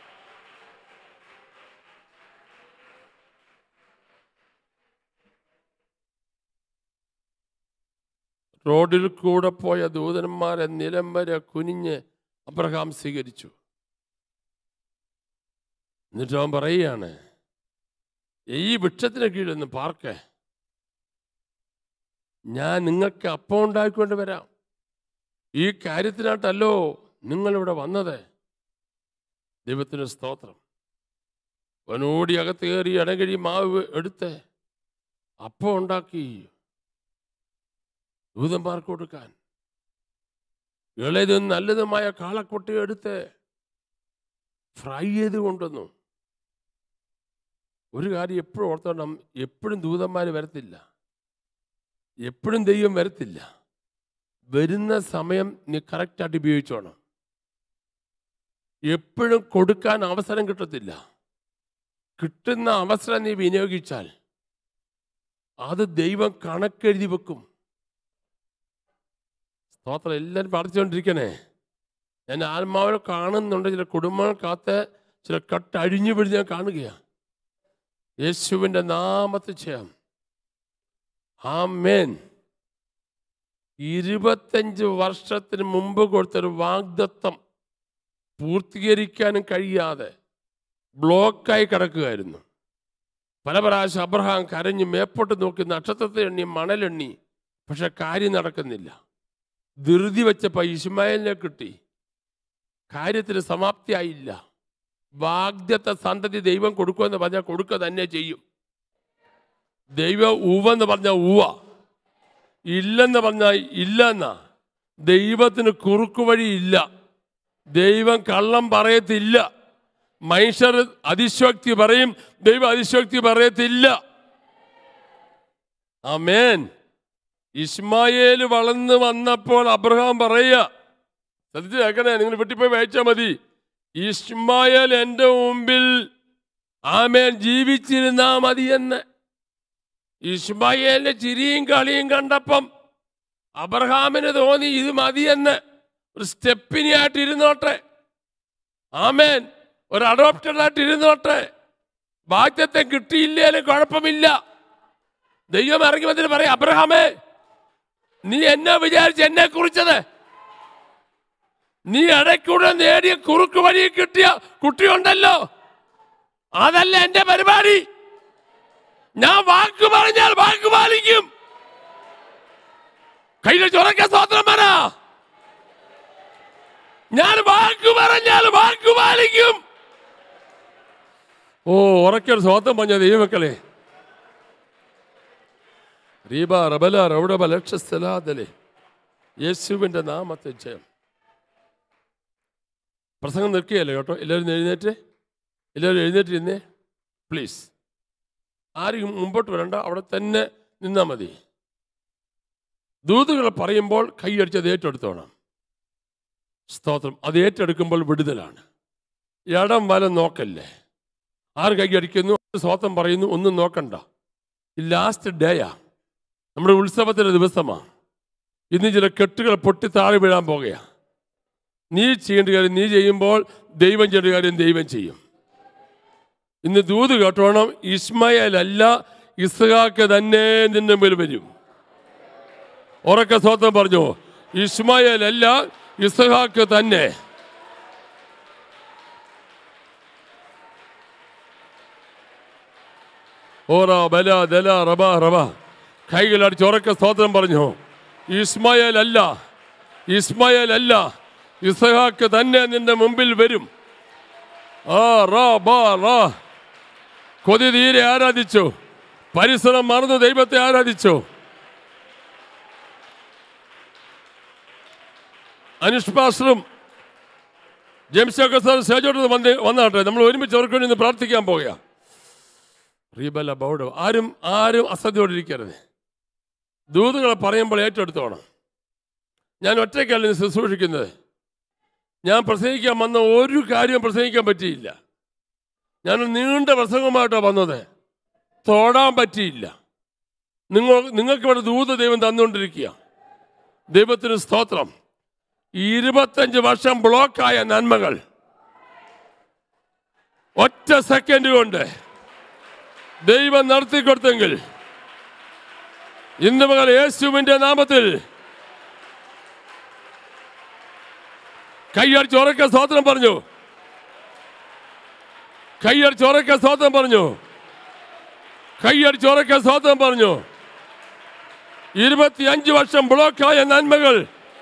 Speaker 1: റോഡിൽ കൂടെ പോയ ദൂതന്മാരെ നിലം വരെ കുനിഞ്ഞ് അബ്രഹാം സ്വീകരിച്ചു എന്നിട്ട് അവൻ പറയുകയാണ് ഈ വൃക്ഷത്തിന് കീഴിലൊന്ന് പാർക്ക് ഞാൻ നിങ്ങൾക്ക് അപ്പം ഉണ്ടാക്കിക്കൊണ്ട് വരാം ഈ കാര്യത്തിനായിട്ടല്ലോ നിങ്ങളിവിടെ വന്നത് ദൈവത്തിന് സ്തോത്രം അവനോടി അകത്ത് കയറി ഇടകഴി മാവ് എടുത്ത് അപ്പം ഉണ്ടാക്കി ദൂതന്മാർക്ക് കൊടുക്കാൻ ഇളയതും നല്ലതുമായ കാളക്കൊട്ടി എടുത്ത് ഫ്രൈ ചെയ്ത് കൊണ്ടുവന്നു ഒരു കാര്യം എപ്പോഴും ഓർത്തോണം എപ്പോഴും ദൂതന്മാർ വരത്തില്ല എപ്പോഴും ദൈവം വരത്തില്ല വരുന്ന സമയം നീ കറക്റ്റായിട്ട് ഉപയോഗിച്ചോണം എപ്പോഴും കൊടുക്കാൻ അവസരം കിട്ടത്തില്ല കിട്ടുന്ന അവസരം നീ വിനിയോഗിച്ചാൽ അത് ദൈവം കണക്കെഴുതി വെക്കും സ്തോത്രം എല്ലാവരും പ്രാർത്ഥിച്ചുകൊണ്ടിരിക്കണേ ഞാൻ ആത്മാവിനെ കാണുന്നുണ്ട് ചില കുടുംബങ്ങൾക്കകത്ത് ചില കട്ടഴിഞ്ഞു പിടിച്ച് ഞാൻ കാണുകയാണ് യേശുവിൻ്റെ നാമത്തിൽ ചെയ്യാം ആമേൻ ഇരുപത്തഞ്ച് വർഷത്തിന് മുമ്പ് കൊടുത്തൊരു വാഗ്ദത്തം പൂർത്തീകരിക്കാനും കഴിയാതെ ബ്ലോക്കായി കിടക്കുകയായിരുന്നു പല പ്രാവശ്യം അബ്രഹാം കരഞ്ഞ് മേപ്പോട്ട് നോക്കി നക്ഷത്രത്തെ എണ്ണി മണലെണ്ണി പക്ഷെ കാര്യം നടക്കുന്നില്ല ധൃതി വെച്ചപ്പോൾ ഇസ്മായിലിനെ കിട്ടി കാര്യത്തിന് സമാപ്തിയായില്ല വാഗ്ദത്ത സന്തതി ദൈവം കൊടുക്കുമെന്ന് പറഞ്ഞാൽ കൊടുക്കുക തന്നെ ചെയ്യും ദൈവം ഉവെന്ന് പറഞ്ഞാൽ ഉവ ഇല്ലെന്ന് പറഞ്ഞാൽ ഇല്ലെന്നാ ദൈവത്തിന് കുറുക്കുവഴി ഇല്ല ദൈവം കള്ളം പറയത്തില്ല മനുഷ്യർ അതിശോക്തി പറയും ദൈവം അതിശോക്തി പറയത്തില്ല ആമേൻ ഇസ്മായേൽ വളർന്നു വന്നപ്പോൾ അബ്രഹാം പറയുക ശ്രദ്ധിച്ച് കേൾക്കണേ നിങ്ങൾ വീട്ടിൽ പോയി വായിച്ചാൽ മതി ഇസ്മായേൽ എൻ്റെ മുമ്പിൽ ആമേൻ ജീവിച്ചിരുന്നാ മതി എന്ന് ഇസ്മായേലിന്റെ ചിരിയും കളിയും കണ്ടപ്പം അബ്രഹാമിന് തോന്നി ഇത് മതിയെന്ന് ഒരു സ്റ്റെപ്പിനിയായിട്ട് ഇരുന്നോട്ടെ ആമേൻ ഒരു അഡോപ്റ്റഡ് ആയിട്ട് ഇരുന്നോട്ടെ ബാധ്യത്തെ കിട്ടിയില്ലേലും കുഴപ്പമില്ല ദൈവം ഇറങ്ങി വന്നിട്ട് പറയും അബ്രഹാമേ നീ എന്നെ വിചാരിച്ച് എന്നെ കുറിച്ചത് നീ ഇടയ്ക്കൂടെ നേടിയ കുറുക്ക് വഴി കിട്ടിയ കുട്ടിയുണ്ടല്ലോ അതല്ല എന്റെ പരിപാടി ഞാൻ വാക്ക് പറഞ്ഞാൽ വാക്ക് പാലിക്കും കയ്യിൽ ചുറക്ക സ്വത്രം പറ ഞാൻ വാക്ക് പറഞ്ഞാൽ വാക്ക് പാലിക്കും ഓ ഉറക്കൊരു സ്വത്രം പറഞ്ഞ ദൈവമക്കളെ റീബ റബല റൗഡബ ലക്ഷസ്ഥലാദലെ യേശുവിൻ്റെ നാമത്തെ ജയം പ്രസംഗം നിൽക്കുകയല്ലേ കേട്ടോ എല്ലാവരും എഴുന്നേറ്റ് എല്ലാവരും എഴുന്നേറ്റ് ഇരുന്നേ പ്ലീസ് ആരും മുമ്പോട്ട് വരണ്ട അവിടെ തന്നെ നിന്നാൽ മതി ദൂതുകൾ പറയുമ്പോൾ കൈയടിച്ചത് ഏറ്റെടുത്തോണം സ്തോത്രം അത് ഏറ്റെടുക്കുമ്പോൾ വിടുതലാണ് ഇടം വലം നോക്കല്ലേ ആര് കൈയടിക്കുന്നു സ്തോത്രം പറയുന്നു ഒന്നും നോക്കണ്ട ഈ ലാസ്റ്റ് ഡേയാ നമ്മുടെ ഉത്സവത്തിൻ്റെ ദിവസമാണ് ഇന്ന് ചില കെട്ടുകൾ പൊട്ടി താഴെ വീഴാൻ പോകുകയാ നീ ചെയ്യേണ്ട കാര്യം നീ ചെയ്യുമ്പോൾ ദൈവം ചെയ്യേണ്ട കാര്യം ദൈവം ചെയ്യും ഇന്ന് ദൂത് കേട്ടോണം ഇസ്മയേൽ അല്ല ഇസ്ഹാക്ക് തന്നെ നിന്റെ മുമ്പിൽ വരും ഉറക്ക സ്വന്തം പറഞ്ഞു ഇസ്മായേൽ അല്ല ഇസ്ഹാക്ക് തന്നെ ഓറ ബല ദല റബ റബ കൈകളടിച്ച് ഉറക്ക സ്തോത്രം പറഞ്ഞു ഇസ്മായേൽ അല്ല ഇസ്മായേൽ അല്ല ഇസഹാക്ക് തന്നെ നിന്റെ മുമ്പിൽ വരും ആ റാ ബാ റാ കൊതി തീരെ ആരാധിച്ചു പരിസരം മറന്നു ദൈവത്തെ ആരാധിച്ചു അനുഷ് പാസ്റ്ററും ജെയിംസ് ഒക്കെ സാർ സ്റ്റേജോട്ട് വന്ന് വന്നാട്ടെ നമ്മൾ ഒരുമിച്ച് അവർക്ക് വേണ്ടി ഇന്ന് പ്രാർത്ഥിക്കാൻ പോകുക റീബല ബൗഡ് ആരും ആരും അസദ്യോടിരിക്കരുത് ദൂതുകളെ പറയുമ്പോൾ ഏറ്റെടുത്തോണം ഞാൻ ഒറ്റയ്ക്കല്ല ഇന്ന് ശുശ്രൂഷിക്കുന്നത് ഞാൻ പ്രസംഗിക്കാൻ വന്ന ഒരു കാര്യവും പ്രസംഗിക്കാൻ പറ്റിയില്ല ഞാൻ നീണ്ട പ്രസംഗമായിട്ടാണ് വന്നത് തൊടാൻ പറ്റിയില്ല നിങ്ങൾ നിങ്ങൾക്ക് ഇവിടെ ദൂത ദൈവം തന്നുകൊണ്ടിരിക്കുക ദൈവത്തിന് സ്തോത്രം ഇരുപത്തഞ്ച് വർഷം ബ്ലോക്കായ നന്മകൾ ഒറ്റ സെക്കൻഡ് കൊണ്ട് ദൈവം നടത്തിക്കൊടുത്തെങ്കിൽ ഇന്ന് മകൾ യേശുവിന്റെ നാമത്തിൽ കയ്യടിച്ച് ഉറക്കെ സ്തോത്രം പറഞ്ഞു കയ്യടിച്ച് ഉറക്കെ സ്തോത്രം പറഞ്ഞു കയ്യടിച്ച് ഉറക്കെ സ്തോത്രം പറഞ്ഞു ഇരുപത്തിയഞ്ച് വർഷം ബ്ലോക്കായ നന്മകൾ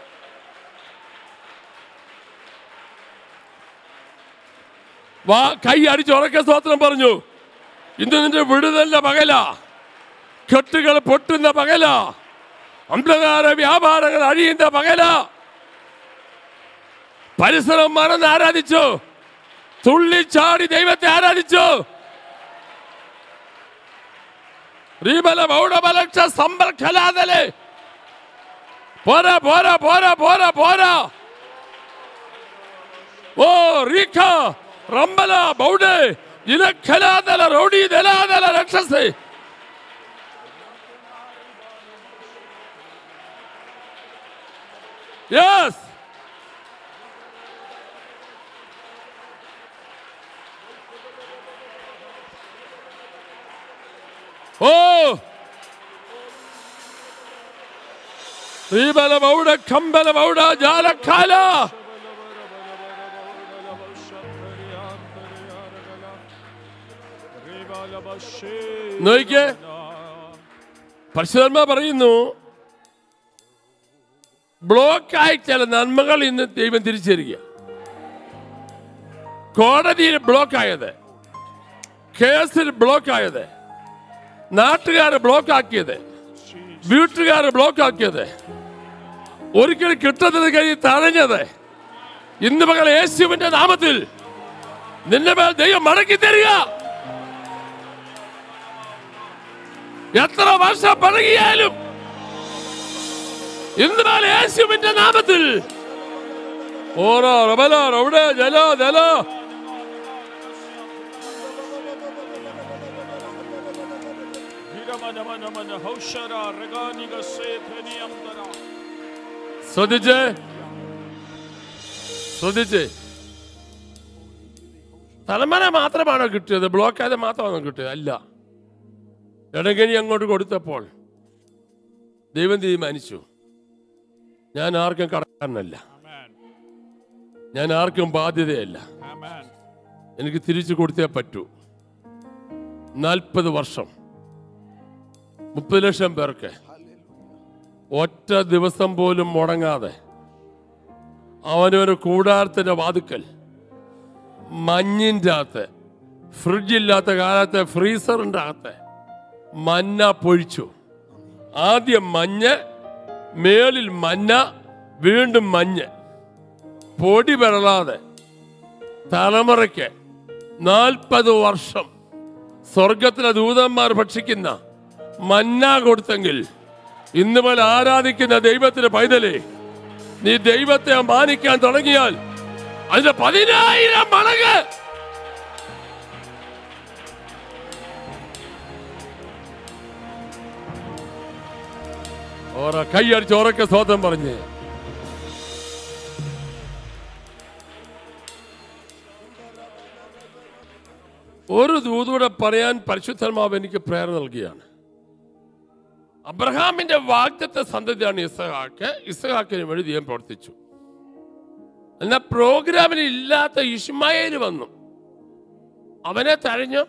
Speaker 1: വാ കൈ അടിച്ച് ഉറക്കെ സ്തോത്രം പറഞ്ഞു ഇന്ന് നിന്റെ വിടുതല്ല പകല കെട്ടുകൾ പൊട്ടുന്ന പകല അന്ധകാര വ്യാപാരങ്ങൾ അഴിയുന്ന പകല പരിസരം മറന്ന് ആരാധിച്ചു തുള്ളിച്ചാടി ദൈവത്തെ ആരാധിച്ചു റീബല ബൗഡബലക്ഷ സമ്പർക്കലാതലെ പോരാ പോരാ പോരാ പോരാ പോരാ ഓ റീഖ റംബല ബൗഡെ ഇലഖലാതല റൗഡി ദലാതല രക്ഷസേ യെസ് ഓ റീബല ബൗഡ കമ്പല ബൗഡ ജാലക്കാല നോക്കിയേ പരിശുദ്ധന്മാർ പറയുന്നു ബ്ലോക്കായി ചില നന്മകൾ ഇന്ന് ദൈവം തിരിച്ചറിയുക കോടതിയിൽ ബ്ലോക്കായത് കേസിൽ ബ്ലോക്കായത് നാട്ടുകാരെ ബ്ലോക്കാക്കിയത് വീട്ടുകാരെ ബ്ലോക്കാക്കിയത് ഒരിക്കലും കിട്ടുന്നത് കഴിഞ്ഞ് തഴഞ്ഞത് ഇന്ന് മകൾ യേശുവിന്റെ നാമത്തിൽ നിന്റെ മേൽ ദൈവം മടക്കി തരിക എത്ര വർഷം പഴകിയാലും ഇന്ന് മേൽ യേശുവിന്റെ നാമത്തിൽ ഓരോ റബല റൗഡ ജല ജല ശ്രദ്ധിച്ച് ശ്രദ്ധിച്ച് തലമന മാത്രമാണോ കിട്ടിയത് ബ്ലോക്ക് ആയത് മാത്രമാണോ കിട്ടിയത് അല്ല ഇടങ്കണി അങ്ങോട്ട് കൊടുത്തപ്പോൾ ദൈവം തീരുമാനിച്ചു ഞാൻ ആർക്കും കടക്കാരനല്ല ഞാൻ ആർക്കും ബാധ്യതയല്ല എനിക്ക് തിരിച്ചു കൊടുത്തേ പറ്റൂ നാൽപ്പത് വർഷം മുപ്പത് ലക്ഷം പേർക്ക് ഒറ്റ ദിവസം പോലും മുടങ്ങാതെ അവനൊരു കൂടാരത്തിന്റെ വാതുക്കൽ മഞ്ഞിൻ്റെ അകത്ത് ഫ്രിഡ്ജില്ലാത്ത കാലത്തെ ഫ്രീസറിൻ്റെ അകത്ത് മഞ്ഞ പൊഴിച്ചു ആദ്യം മഞ്ഞ് മേളിൽ മഞ്ഞ വീണ്ടും മഞ്ഞ് പൊടി പെരളാതെ തലമുറയ്ക്ക് നാൽപ്പത് വർഷം സ്വർഗത്തിലെ ദൂതന്മാർ ഭക്ഷിക്കുന്ന മന്ന കൊടുത്തെങ്കിൽ ഇന്ന് പോലെ ആരാധിക്കുന്ന ദൈവത്തിന്റെ പൈതലേ നീ ദൈവത്തെ മാനിക്കാൻ തുടങ്ങിയാൽ അതിന്റെ പതിനായിരം മടങ്ങ് ഓറ കൈയടിച്ച് ഉറക്കെ സ്വതം പറഞ്ഞ് ഒരു ദൂതൂടെ പറയാൻ പരിശുദ്ധന്മാവ് എനിക്ക് പ്രേരണ നൽകിയാണ് അബ്രഹാമിന്റെ വാഗ്ദത്ത സന്തതിയാണ് ഇസഹാക്ക് ഇസഹാക്കിന് വേണ്ടി ദൈവം പ്രവർത്തിച്ചു എന്നാൽ പ്രോഗ്രാമിൽ ഇല്ലാത്ത ഇഷ്മായേൽ വന്നു അവനെ തഴഞ്ഞോ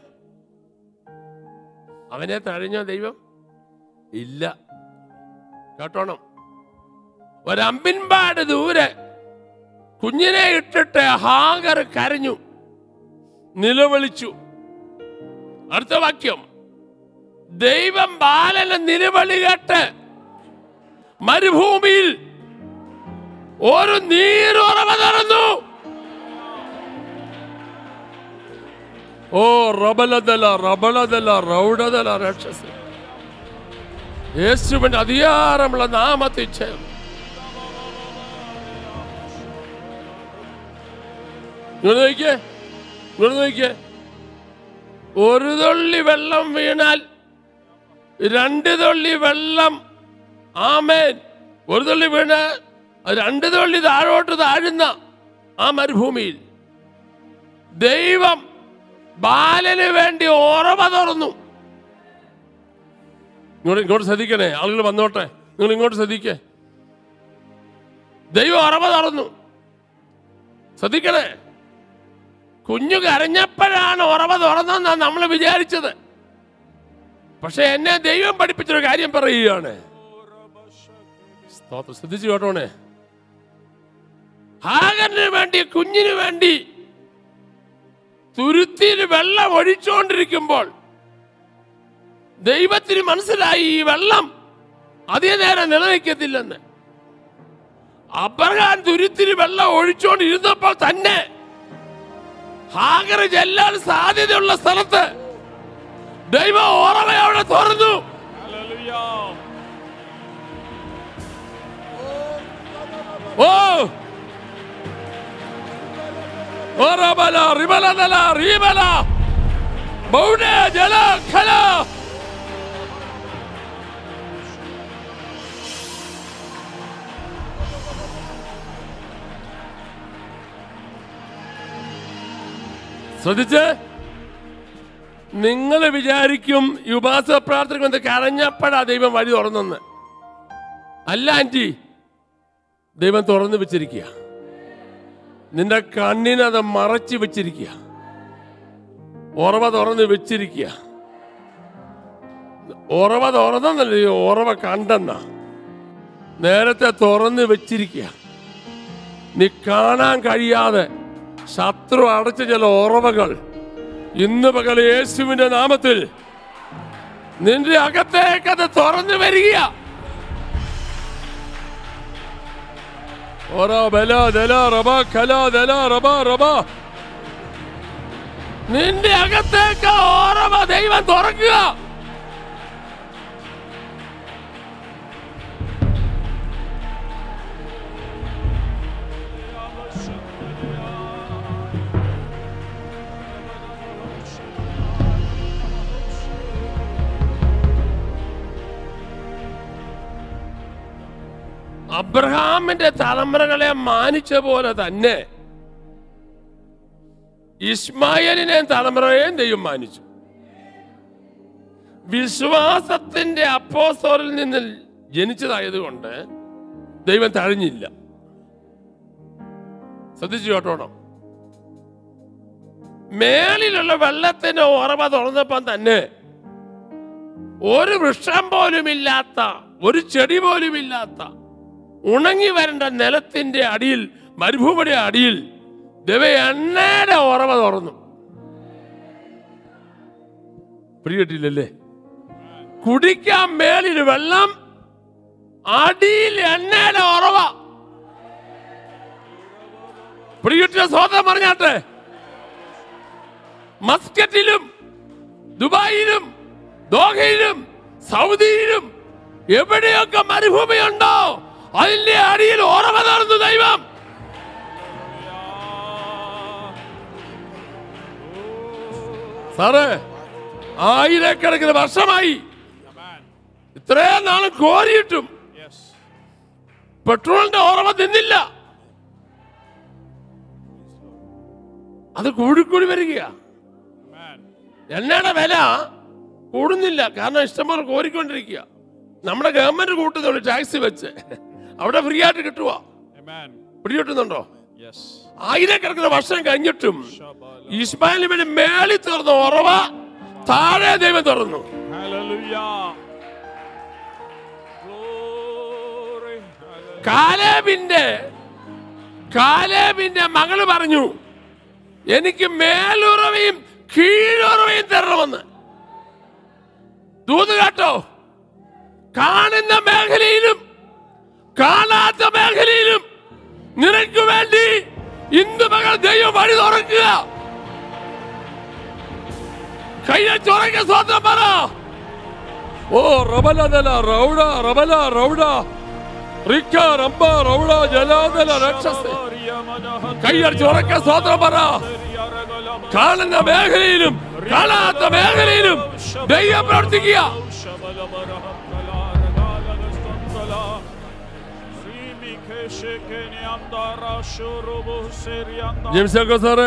Speaker 1: അവനെ തഴഞ്ഞോ ദൈവം ഇല്ല കേട്ടോണം ഒരമ്പിൻപാട് ദൂരെ കുഞ്ഞിനെ ഇട്ടിട്ട് ഹാഗർ കരഞ്ഞു നിലവിളിച്ചു അടുത്ത വാക്യം ദൈവം ബാലന് നിലവിളി കേട്ട് മരുഭൂമിയിൽ ഒരു നീരുറവ തുറന്നു ഓ റബലതല റബലതല റൗഡതല രക്ഷസ് യേശുവിന്റെ അധികാരമുള്ള നാമത്തിൽ ചേർന്നു ഇങ്ങോട്ട് നോക്കിയേ ഇങ്ങോട്ട് നോക്കിയേ ഒരു തുള്ളി വെള്ളം വീണാൽ രണ്ട് തുള്ളി വെള്ളം ആമേൻ ഒരു തുള്ളി വീണ് രണ്ട് തുള്ളി താഴോട്ട് താഴുന്ന ആ മരുഭൂമിയിൽ ദൈവം ബാലന് വേണ്ടി ഓർമ്മ തുറന്നു ഇങ്ങോട്ട് ഇങ്ങോട്ട് ശ്രദ്ധിക്കണേ ആളുകൾ വന്നോട്ടെ നിങ്ങൾ ഇങ്ങോട്ട് ശ്രദ്ധിക്കേ ദൈവം ഓർമ്മ തുറന്നു ശ്രദ്ധിക്കണേ കുഞ്ഞു കരഞ്ഞപ്പോഴാണ് ഉറവ തുറന്നെന്നാണ് നമ്മൾ വിചാരിച്ചത് പക്ഷെ എന്നെ ദൈവം പഠിപ്പിച്ചൊരു കാര്യം പറയുകയാണ് സ്തോത്രം ശ്രദ്ധിച്ചു കേട്ടോണേ ഹാഗറിന് വേണ്ടി കുഞ്ഞിന് വേണ്ടി തുരുത്തിയിൽ വെള്ളം ഒഴിച്ചുകൊണ്ടിരിക്കുമ്പോൾ ദൈവത്തിന് മനസ്സിലായി ഈ വെള്ളം അധിക നേരം നിലനിൽക്കത്തില്ലെന്ന് അബ്രഹാം തുരുത്തിൽ വെള്ളം ഒഴിച്ചുകൊണ്ടിരുന്നപ്പോൾ തന്നെ ഹാഗർ ചെല്ലാൻ സാധ്യതയുള്ള സ്ഥലത്ത് ദൈവം ഓർമ്മ അവിടെ തുറന്നു ഓ ഓറബല റിബലതല റീബല ബൗഡ ജല ഖല ശ്രദ്ധിച്ച് നിങ്ങൾ വിചാരിക്കും ഈ ഉപാസ പ്രാർത്ഥനയ്ക്ക് വന്ന് കരഞ്ഞപ്പോഴാ ദൈവം വഴി തുറന്നെന്ന് അല്ല ആന്റി ദൈവം തുറന്നു വെച്ചിരിക്കുക നിന്റെ കണ്ണിനത് മറച്ചു വെച്ചിരിക്കുക ഉറവ തുറന്ന് വെച്ചിരിക്കുക ഉറവ തുറന്നല്ല ഈ ഉറവ കണ്ടെന്ന നേരത്തെ തുറന്ന് വെച്ചിരിക്കുക നീ കാണാൻ കഴിയാതെ ശത്രു അടച്ച ചില ഉറവകൾ ഇന്ന് പകൽ യേശുവിന്റെ നാമത്തിൽ നിന്റെ അകത്തേക്ക് അത് തുറന്നു വരിക ഓരോ ബല ദല റബ ഖല ദല റബ റബ നിന്റെ അകത്തേക്ക് ഓരവ ദൈവം തുറക്കുക അബ്രഹാമിന്റെ തലമുറകളെ മാനിച്ച പോലെ തന്നെ ഇസ്മായിലിനെ തലമുറയെയും ദൈവം മാനിച്ചു വിശ്വാസത്തിന്റെ അപ്പോസ്തോലിൽ നിന്ന് ജനിച്ചതായതുകൊണ്ട് ദൈവം തഴഞ്ഞില്ല ശ്രദ്ധിച്ചു കേട്ടോണം മേളിലുള്ള വെള്ളത്തിന്റെ ഉറവ തുറന്നപ്പം തന്നെ ഒരു വൃക്ഷം പോലും ഇല്ലാത്ത ഒരു ചെടി പോലും ഇല്ലാത്ത ഉണങ്ങി വരേണ്ട നിലത്തിന്റെ അടിയിൽ മരുഭൂമിയുടെ അടിയിൽ ദൈവ എണ്ണയുടെ ഉറവ തുറന്നു പിടികിട്ടില്ലല്ലേ കുടിക്കാൻ മേലിൽ വെള്ളം അടിയിൽ എണ്ണയുടെ ഉറവ പിടികിട്ടിയ സ്വതം പറഞ്ഞാട്ടെ മസ്കറ്റിലും ദുബായിലും ദോഹയിലും സൗദിയിലും എവിടെയൊക്കെ മരുഭൂമിയുണ്ടോ അതിന്റെ അടിയിൽ ഓർമ്മ നടന്നു ദൈവം സാറേ ആയിരക്കണക്കിന് വർഷമായി ഇത്രയും നാൾ കോരിയിട്ടും പെട്രോളിന്റെ ഓർമ്മ നിന്നില്ല അത് കൂടിക്കൂടി വരിക എണ്ണയുടെ വില കൂടുന്നില്ല കാരണം ഇഷ്ടംപോലെ കോരിക്കൊണ്ടിരിക്കുക നമ്മുടെ ഗവൺമെന്റ് കൂട്ടുന്നുള്ളൂ ടാക്സ് വെച്ച് അവിടെ ഫ്രീ ആയിട്ട് കിട്ടുക
Speaker 2: Amen.
Speaker 1: പിടികിട്ടുന്നുണ്ടോ
Speaker 2: Yes.
Speaker 1: ആയിരക്കണക്കിന് വർഷം കഴിഞ്ഞിട്ടും ഇസ്മായിലിന്റെ മേളിൽ തുറന്ന ഉറവ താഴെ ദൈവം തുറന്നു
Speaker 2: Hallelujah. Glory. Hallelujah.
Speaker 1: കാലേബിന്റെ കാലേബിന്റെ മകള് പറഞ്ഞു എനിക്ക് മേലുറവയും കീഴുറവയും തരണമെന്ന് ദൂത് കേട്ടോ കാണുന്ന മേഖലയിലും കാണാത്ത മേഖലയിലും നിനക്ക് വേണ്ടി ഇന്ന് മകൾ ദൈവം വഴി തുറക്കുക കയ്യെ ചുറക്ക സ്വന്തം പറ ഓ റബലദല റൗഡ റബല റൗഡ റിക്ക റബ്ബ റൗഡ ജലാദല രക്ഷസ കയ്യടിച്ച് ഉറക്ക സ്വന്തം പറ കാണുന്ന മേഖലയിലും കാണാത്ത മേഖലയിലും ദൈവം പ്രവർത്തിക്കുക ജെയിംസ് സാറേ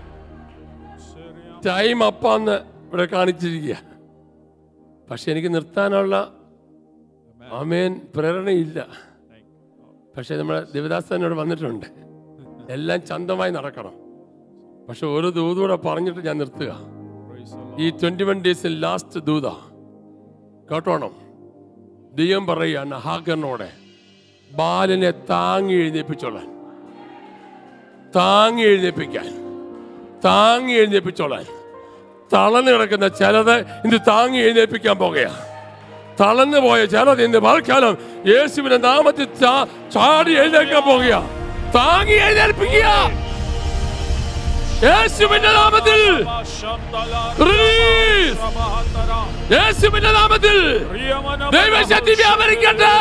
Speaker 1: ടൈം അപ്പാന്ന് ഇവിടെ കാണിച്ചിരിക്കുക പക്ഷെ എനിക്ക് നിർത്താനുള്ള ആമേൻ പ്രേരണയില്ല പക്ഷെ നമ്മുടെ ദേവദാസനോട് വന്നിട്ടുണ്ട് എല്ലാം ചന്തമായി നടക്കണം പക്ഷെ ഒരു ദൂതൂടെ പറഞ്ഞിട്ട് ഞാൻ നിർത്തുക ഈ ട്വന്റി വൺ ഡേയ്സിൽ ലാസ്റ്റ് ദൂത കേട്ടോണം ദൈവം പറയുകയാണ് ഹാഗറിനോടെ ബാലനെ താങ്ങി എഴുന്നേപ്പിച്ചോളാൻ താങ്ങി എഴുന്നേപ്പിക്കാൻ താങ്ങി എഴുന്നേപ്പിച്ചോളാൻ തളർന്നു കിടക്കുന്ന ചിലത് ഇന്ന് താങ്ങി എഴുന്നേൽപ്പിക്കാൻ പോകുകയാ തളർന്നു പോയ ചിലത് ഇന്ന് മഴക്കാലം യേശുവിന്റെ നാമത്തിൽ ചാ- ചാടി എഴുന്നേൽക്കാൻ പോകുക താങ്ങി എഴുന്നേൽപ്പിക്കുക യേശുവിന്റെ നാമത്തിൽ Release. യേശുവിന്റെ നാമത്തിൽ ദൈവശക്തി വ്യാപരിക്കട്ടെ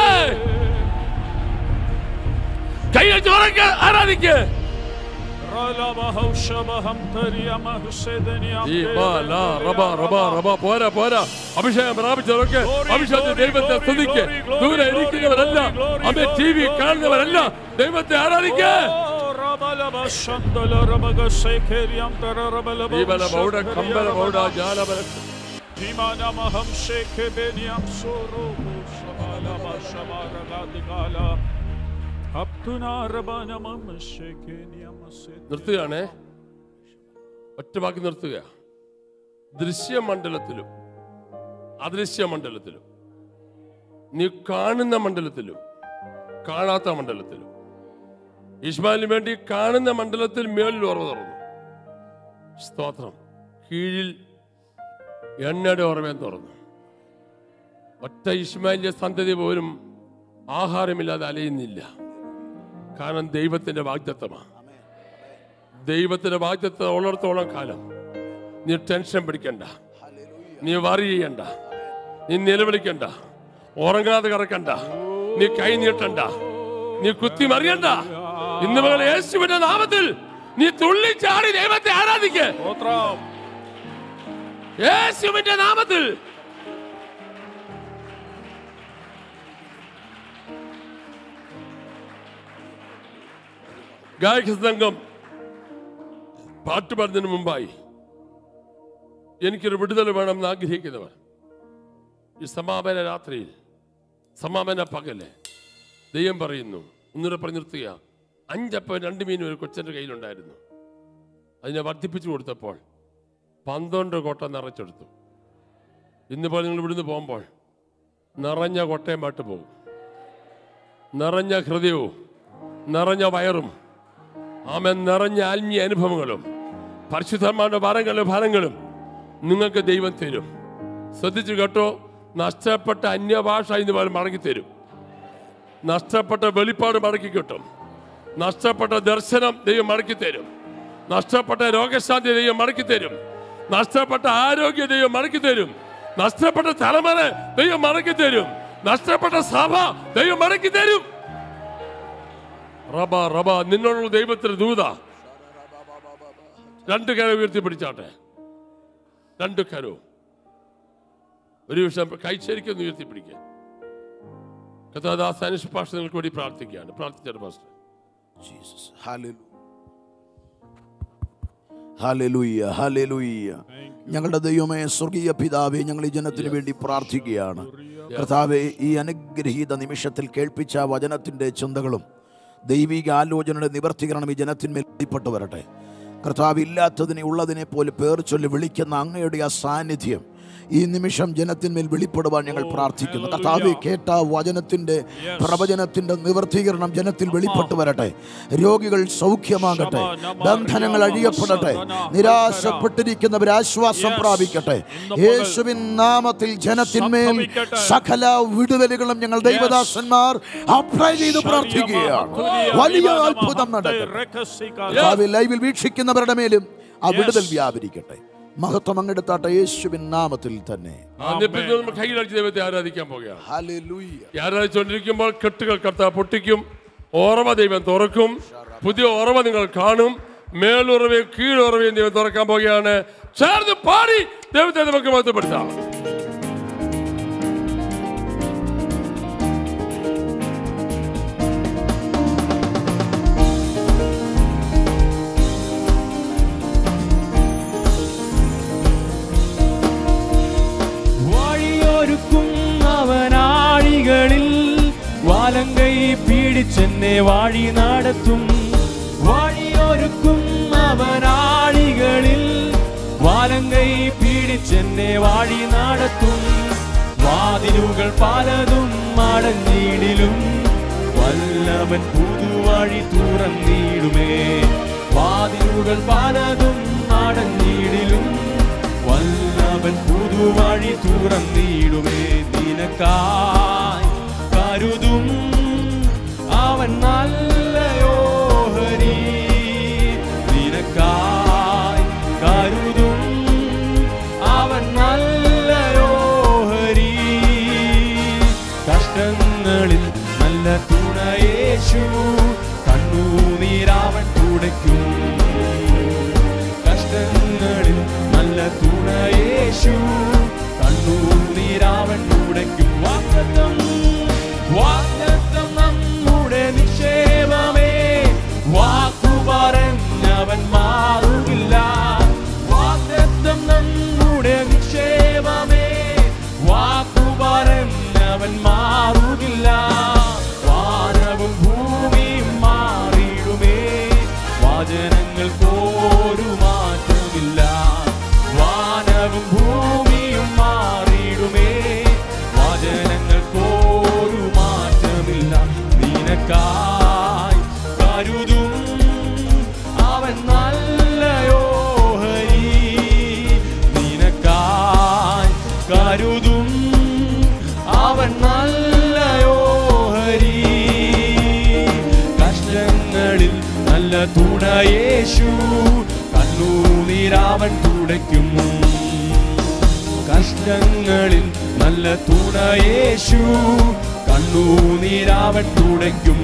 Speaker 1: കൈകൾ ചോറയ്ക്ക് ആരാധിക്ക് ഈ ബാ, ലാ, റബ, റബ, റബ, പോരാ പോരാ അഭിഷേകം പ്രാപിച്ചവരൊക്കെ അഭിഷേകത്തെ ദൈവത്തെ സ്തുതിക്ക് ദൂരെ ഇരിക്കുന്നവരല്ല അമ്മ ടി വി കാണുന്നവരല്ല ദൈവത്തെ ആരാധിക്ക് ദീപല മൗഢ കമ്പല മൗഢ ജാലബല
Speaker 2: ഹിമാനമഹം ശേഖെ ബെനിയം സോറോ ശബാലബ ശബാരഗാദികാല അപ്തുനാരബനമം ശേഖെ നിയമസെ
Speaker 1: നിർത്തുകയാണേ ഒറ്റ വാക്ക് നിർത്തുക ദൃശ്യമണ്ഡലത്തിലും അദൃശ്യ മണ്ഡലത്തിലും നീ കാണുന്ന മണ്ഡലത്തിലും കാണാത്ത മണ്ഡലത്തിലും ഇസ്മാലിന് വേണ്ടി കാണുന്ന മണ്ഡലത്തിൽ മേളിൽ ഓർമ്മ തുറന്നു സ്തോത്രം കീഴിൽ എണ്ണയുടെ ഓർമ്മയും തുറന്നു ഒറ്റ ഇസ്മാലിന്റെ സന്തതി പോലും ആഹാരമില്ലാതെ അലയുന്നില്ല കാരണം ദൈവത്തിന്റെ വാഗ്ദത്തമാണ് ദൈവത്തിന്റെ വാഗ്ദത്തം ഉള്ളിടത്തോളം കാലം നീ ടെൻഷൻ പിടിക്കണ്ട നീ വറി ചെയ്യണ്ട നീ നിലവിളിക്കണ്ട ഉറങ്ങാതെ കിടക്കണ്ട നീ കൈ നീട്ടണ്ട നീ കുത്തി മറിയണ്ട ഇന്ന് മകൾ യേശുവിന്റെ നാമത്തിൽ നീ തുള്ളിച്ചാടി ദൈവത്തെ ആരാധിക്ക്
Speaker 2: സ്തോത്രം
Speaker 1: യേശുവിന്റെ നാമത്തിൽ ഗായക സംഘം പാട്ട് പാടുന്നതിന് മുമ്പായി എനിക്കൊരു വിടുതൽ വേണമെന്ന് ആഗ്രഹിക്കുന്നവർ ഈ സമാപന രാത്രിയിൽ സമാപന പകല് ദൈവം പറയുന്നു ഒന്നുകൂടെ പറഞ്ഞു നിർത്തുക അഞ്ചപ്പം രണ്ട് മീനും ഒരു കൊച്ചൻ്റെ കയ്യിലുണ്ടായിരുന്നു അതിനെ വർദ്ധിപ്പിച്ചു കൊടുത്തപ്പോൾ പന്ത്രണ്ട് കൊട്ട നിറച്ചെടുത്തു ഇന്നിപ്പോൾ നിങ്ങൾ ഇവിടുന്ന് പോകുമ്പോൾ നിറഞ്ഞ കൊട്ടയും പാട്ട് പോകും നിറഞ്ഞ ഹൃദയവും നിറഞ്ഞ വയറും ആമൻ നിറഞ്ഞ ആത്മീയ അനുഭവങ്ങളും പരിശുദ്ധന്മാരുടെ വരങ്ങളും ഫലങ്ങളും നിങ്ങൾക്ക് ദൈവം തരും ശ്രദ്ധിച്ചു കേട്ടോ നഷ്ടപ്പെട്ട അന്യഭാഷ ഇന്ന് പോലെ മടക്കി തരും നഷ്ടപ്പെട്ട വെളിപ്പാട് മടക്കി കിട്ടും നഷ്ടപ്പെട്ട ദർശനം ദൈവം മടക്കി തരും നഷ്ടപ്പെട്ട രോഗശാന്തി ദൈവം മടക്കി തരും നഷ്ടപ്പെട്ട ആരോഗ്യ ദൈവം മടക്കി തരും നഷ്ടപ്പെട്ട തലമുറ ദൈവം മടക്കി തരും നഷ്ടപ്പെട്ട സഭ ദൈവം മടക്കി തരും റബ റബ നിന്നോടുള്ള ദൈവത്തിന് ദൂത രണ്ട് കര ഉയർത്തി പിടിച്ചാട്ടെ രണ്ട് കരവും ഒരു നിമിഷം കൈ ശരിക്കും ഒന്ന് ഉയർത്തി പിടിക്കുക കഥാദാസ് അനിഷ് പാഷ നിങ്ങൾക്ക് വേണ്ടി പ്രാർത്ഥിക്കുകയാണ് പ്രാർത്ഥിച്ചാണ് pastor
Speaker 3: Jesus. Hallelujah. Hallelujah hallelujah ഞങ്ങളുടെ ദൈവമേ സ്വർഗീയ പിതാവേ ഞങ്ങൾ ഈ ജനത്തിന് വേണ്ടി പ്രാർത്ഥിക്കുകയാണ് കർത്താവെ ഈ അനുഗ്രഹീത നിമിഷത്തിൽ കേൾപ്പിച്ച വചനത്തിൻ്റെ ചിന്തകളും ദൈവിക ആലോചനയുടെ നിവർത്തീകരണം ഈ ജനത്തിന്മേൽ എത്തിപ്പെട്ടു വരട്ടെ കർത്താവ് ഇല്ലാത്തതിനെ ഉള്ളതിനെ പോലെ പേർ ചൊല്ലി വിളിക്കുന്ന അങ്ങയുടെ ആ സാന്നിധ്യം ഈ നിമിഷം ജനത്തിന്മേൽ വെളിപ്പെടുവാൻ ഞങ്ങൾ പ്രാർത്ഥിക്കുന്നു കർത്താവ് കേട്ട വചനത്തിന്റെ പ്രവചനത്തിന്റെ നിവർത്തീകരണം ജനത്തിൽ വെളിപ്പെട്ടു വരട്ടെ രോഗികൾ സൗഖ്യമാകട്ടെ ബന്ധനങ്ങൾ അഴിയപ്പെടട്ടെ നിരാശപ്പെട്ടിരിക്കുന്നവർ ആശ്വാസം പ്രാപിക്കട്ടെ യേശുവിൻ നാമത്തിൽ ജനത്തിന്മേൽ സകല വിടുതലുകളും ഞങ്ങൾ ദൈവദാസന്മാർ അപ്ലൈ ചെയ്ത് പ്രാർത്ഥിക്കുകയാണ് വലിയ അത്ഭുതം നടക്കട്ടെ കർത്താവേ, ലൈവിൽ വീക്ഷിക്കുന്നവരുടെ മേലും ആ വിടുതൽ വ്യാപരിക്കട്ടെ മഹത്വം അങ്ങെടുത്താട്ടെ യേശുവിൻ നാമത്തിൽ തന്നെ
Speaker 1: ആദ്യത്തിൽ നമ്മൾ കൈയിലടിച്ച് ദൈവത്തെ ആരാധിക്കാൻ പോകുകയാണ്
Speaker 3: ഹല്ലേലൂയ
Speaker 1: ഈ ആരാധിച്ചുകൊണ്ടിരിക്കുമ്പോൾ കെട്ടുകൾ കർത്താവ് പൊട്ടിക്കും ഓർമ്മ ദൈവം തുറക്കും പുതിയ ഓർമ്മ നിങ്ങൾ കാണും മേലുറവയും കീഴുറവയും ദൈവം തുറക്കാൻ പോകുകയാണ് ചേർന്ന് പാടി ദൈവത്തെ നമുക്ക് മഹത്വപ്പെടുത്താം
Speaker 2: വഴിയൊരുക്കും അവനാഴികളിൽ വാലങ്കൈ പീഡിച്ചെന്നെ വഴി നടത്തും വഴിയൊരുക്കും അവനാഴികളിൽ വാലങ്കൈ പീഡിച്ചെന്നെ വഴി നടത്തും വാതിലുകൾ പലതും അടഞ്ഞിടിലും വല്ലവൻ പുതുവഴി തുറന്നിടുമേ വാതിലുകൾ പലതും അടഞ്ഞിടിലും വല്ലവൻ പുതുവഴി തുറന്നിടുമേ നിനക്കായി കരുതും അവൻ നല്ലയോഹരി നിനക്കായി കരുതും അവൻ നല്ലയോഹരി കഷ്ടങ്ങളിൽ നല്ല തുണയേശു കണ്ണൂനീരാവൻ തുടയ്ക്കും കഷ്ടങ്ങളിൽ നല്ല തുണയേശു കണ്ണൂനീരാവൻ തുടയ്ക്കും വാഗ്ദത്തം വാഗ്ദത്തം നമ്മുടെ നിക്ഷേപമേ വാക്കു പറഞ്ഞവൻ മാറുകില്ല വാഗ്ദത്തം നമ്മുടെ നിക്ഷേപമേ വാക്കു പറഞ്ഞവൻ മാറുകില്ല വാനവും ഭൂമിയും മാറിയിടുമേ വചനങ്ങൾക്കൊരു മാറ്റമില്ല വാനവും ഭൂമിയും മാറിയിടുമേ വചനങ്ങൾക്കൊരു മാറ്റമില്ല നിനക്കായി കരുതും അവൻ നല്ലയോഹരി നിനക്കായി കരുതും അവൻ നല്ലയോഹരി കഷ്ടങ്ങളിൽ നല്ല തുണയേശു കണ്ണൂനീരാവൻ തുടയ്ക്കും കഷ്ടങ്ങളിൽ നല്ല തുണയേശു കണ്ണൂനീരാവൻ തുടയ്ക്കും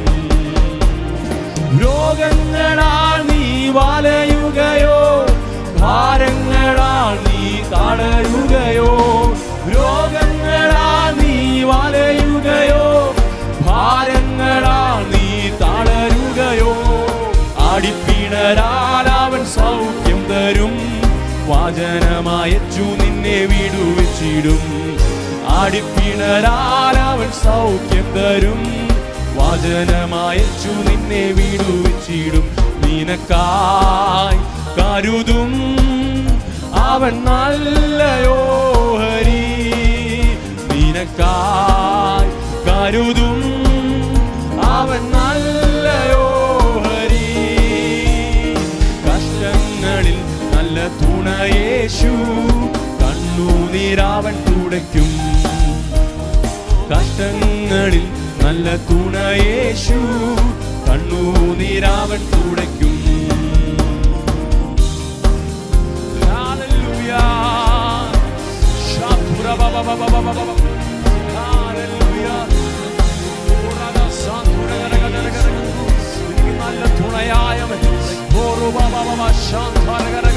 Speaker 2: രോഗങ്ങളാൽ നീ വലയുകയോ ഭാരങ്ങളാൽ നീ തളരുകയോ രോഗങ്ങളാൽ നീ വലയുകയോ ഭാരങ്ങളാൽ നീ തളരുകയോ അടിപ്പിണരാൽ അവൻ സൗഖ്യം തരും വാചനമായച്ചു നിന്നെ വിടുവച്ചിടും അടിപ്പിണരാൽ അവൻ സൗഖ്യം തരും വചനമായച്ചു നിന്നെ വിടുവച്ചിടും നിനക്കായി കരുതും അവൻ നല്ലയോഹരി നിനക്കായി കരുതും അവൻ നല്ലയോഹരി കഷ്ടങ്ങളിൽ നല്ല തുണയേശു കണ്ണുനീരാവൻ തുടയ്ക്കും കഷ്ടങ്ങളിൽ നല്ല തുണയേശു കണ്ണുനീരാവൻ തുടയ്ക്കും Hallelujah. Shaturabababababababa. Hallelujah. ഉറകസാന്തുരകരകരകരകര. എനിക്ക് നല്ല തുണയായവൻ ഓറുബാബാബാ ശാന്താരകര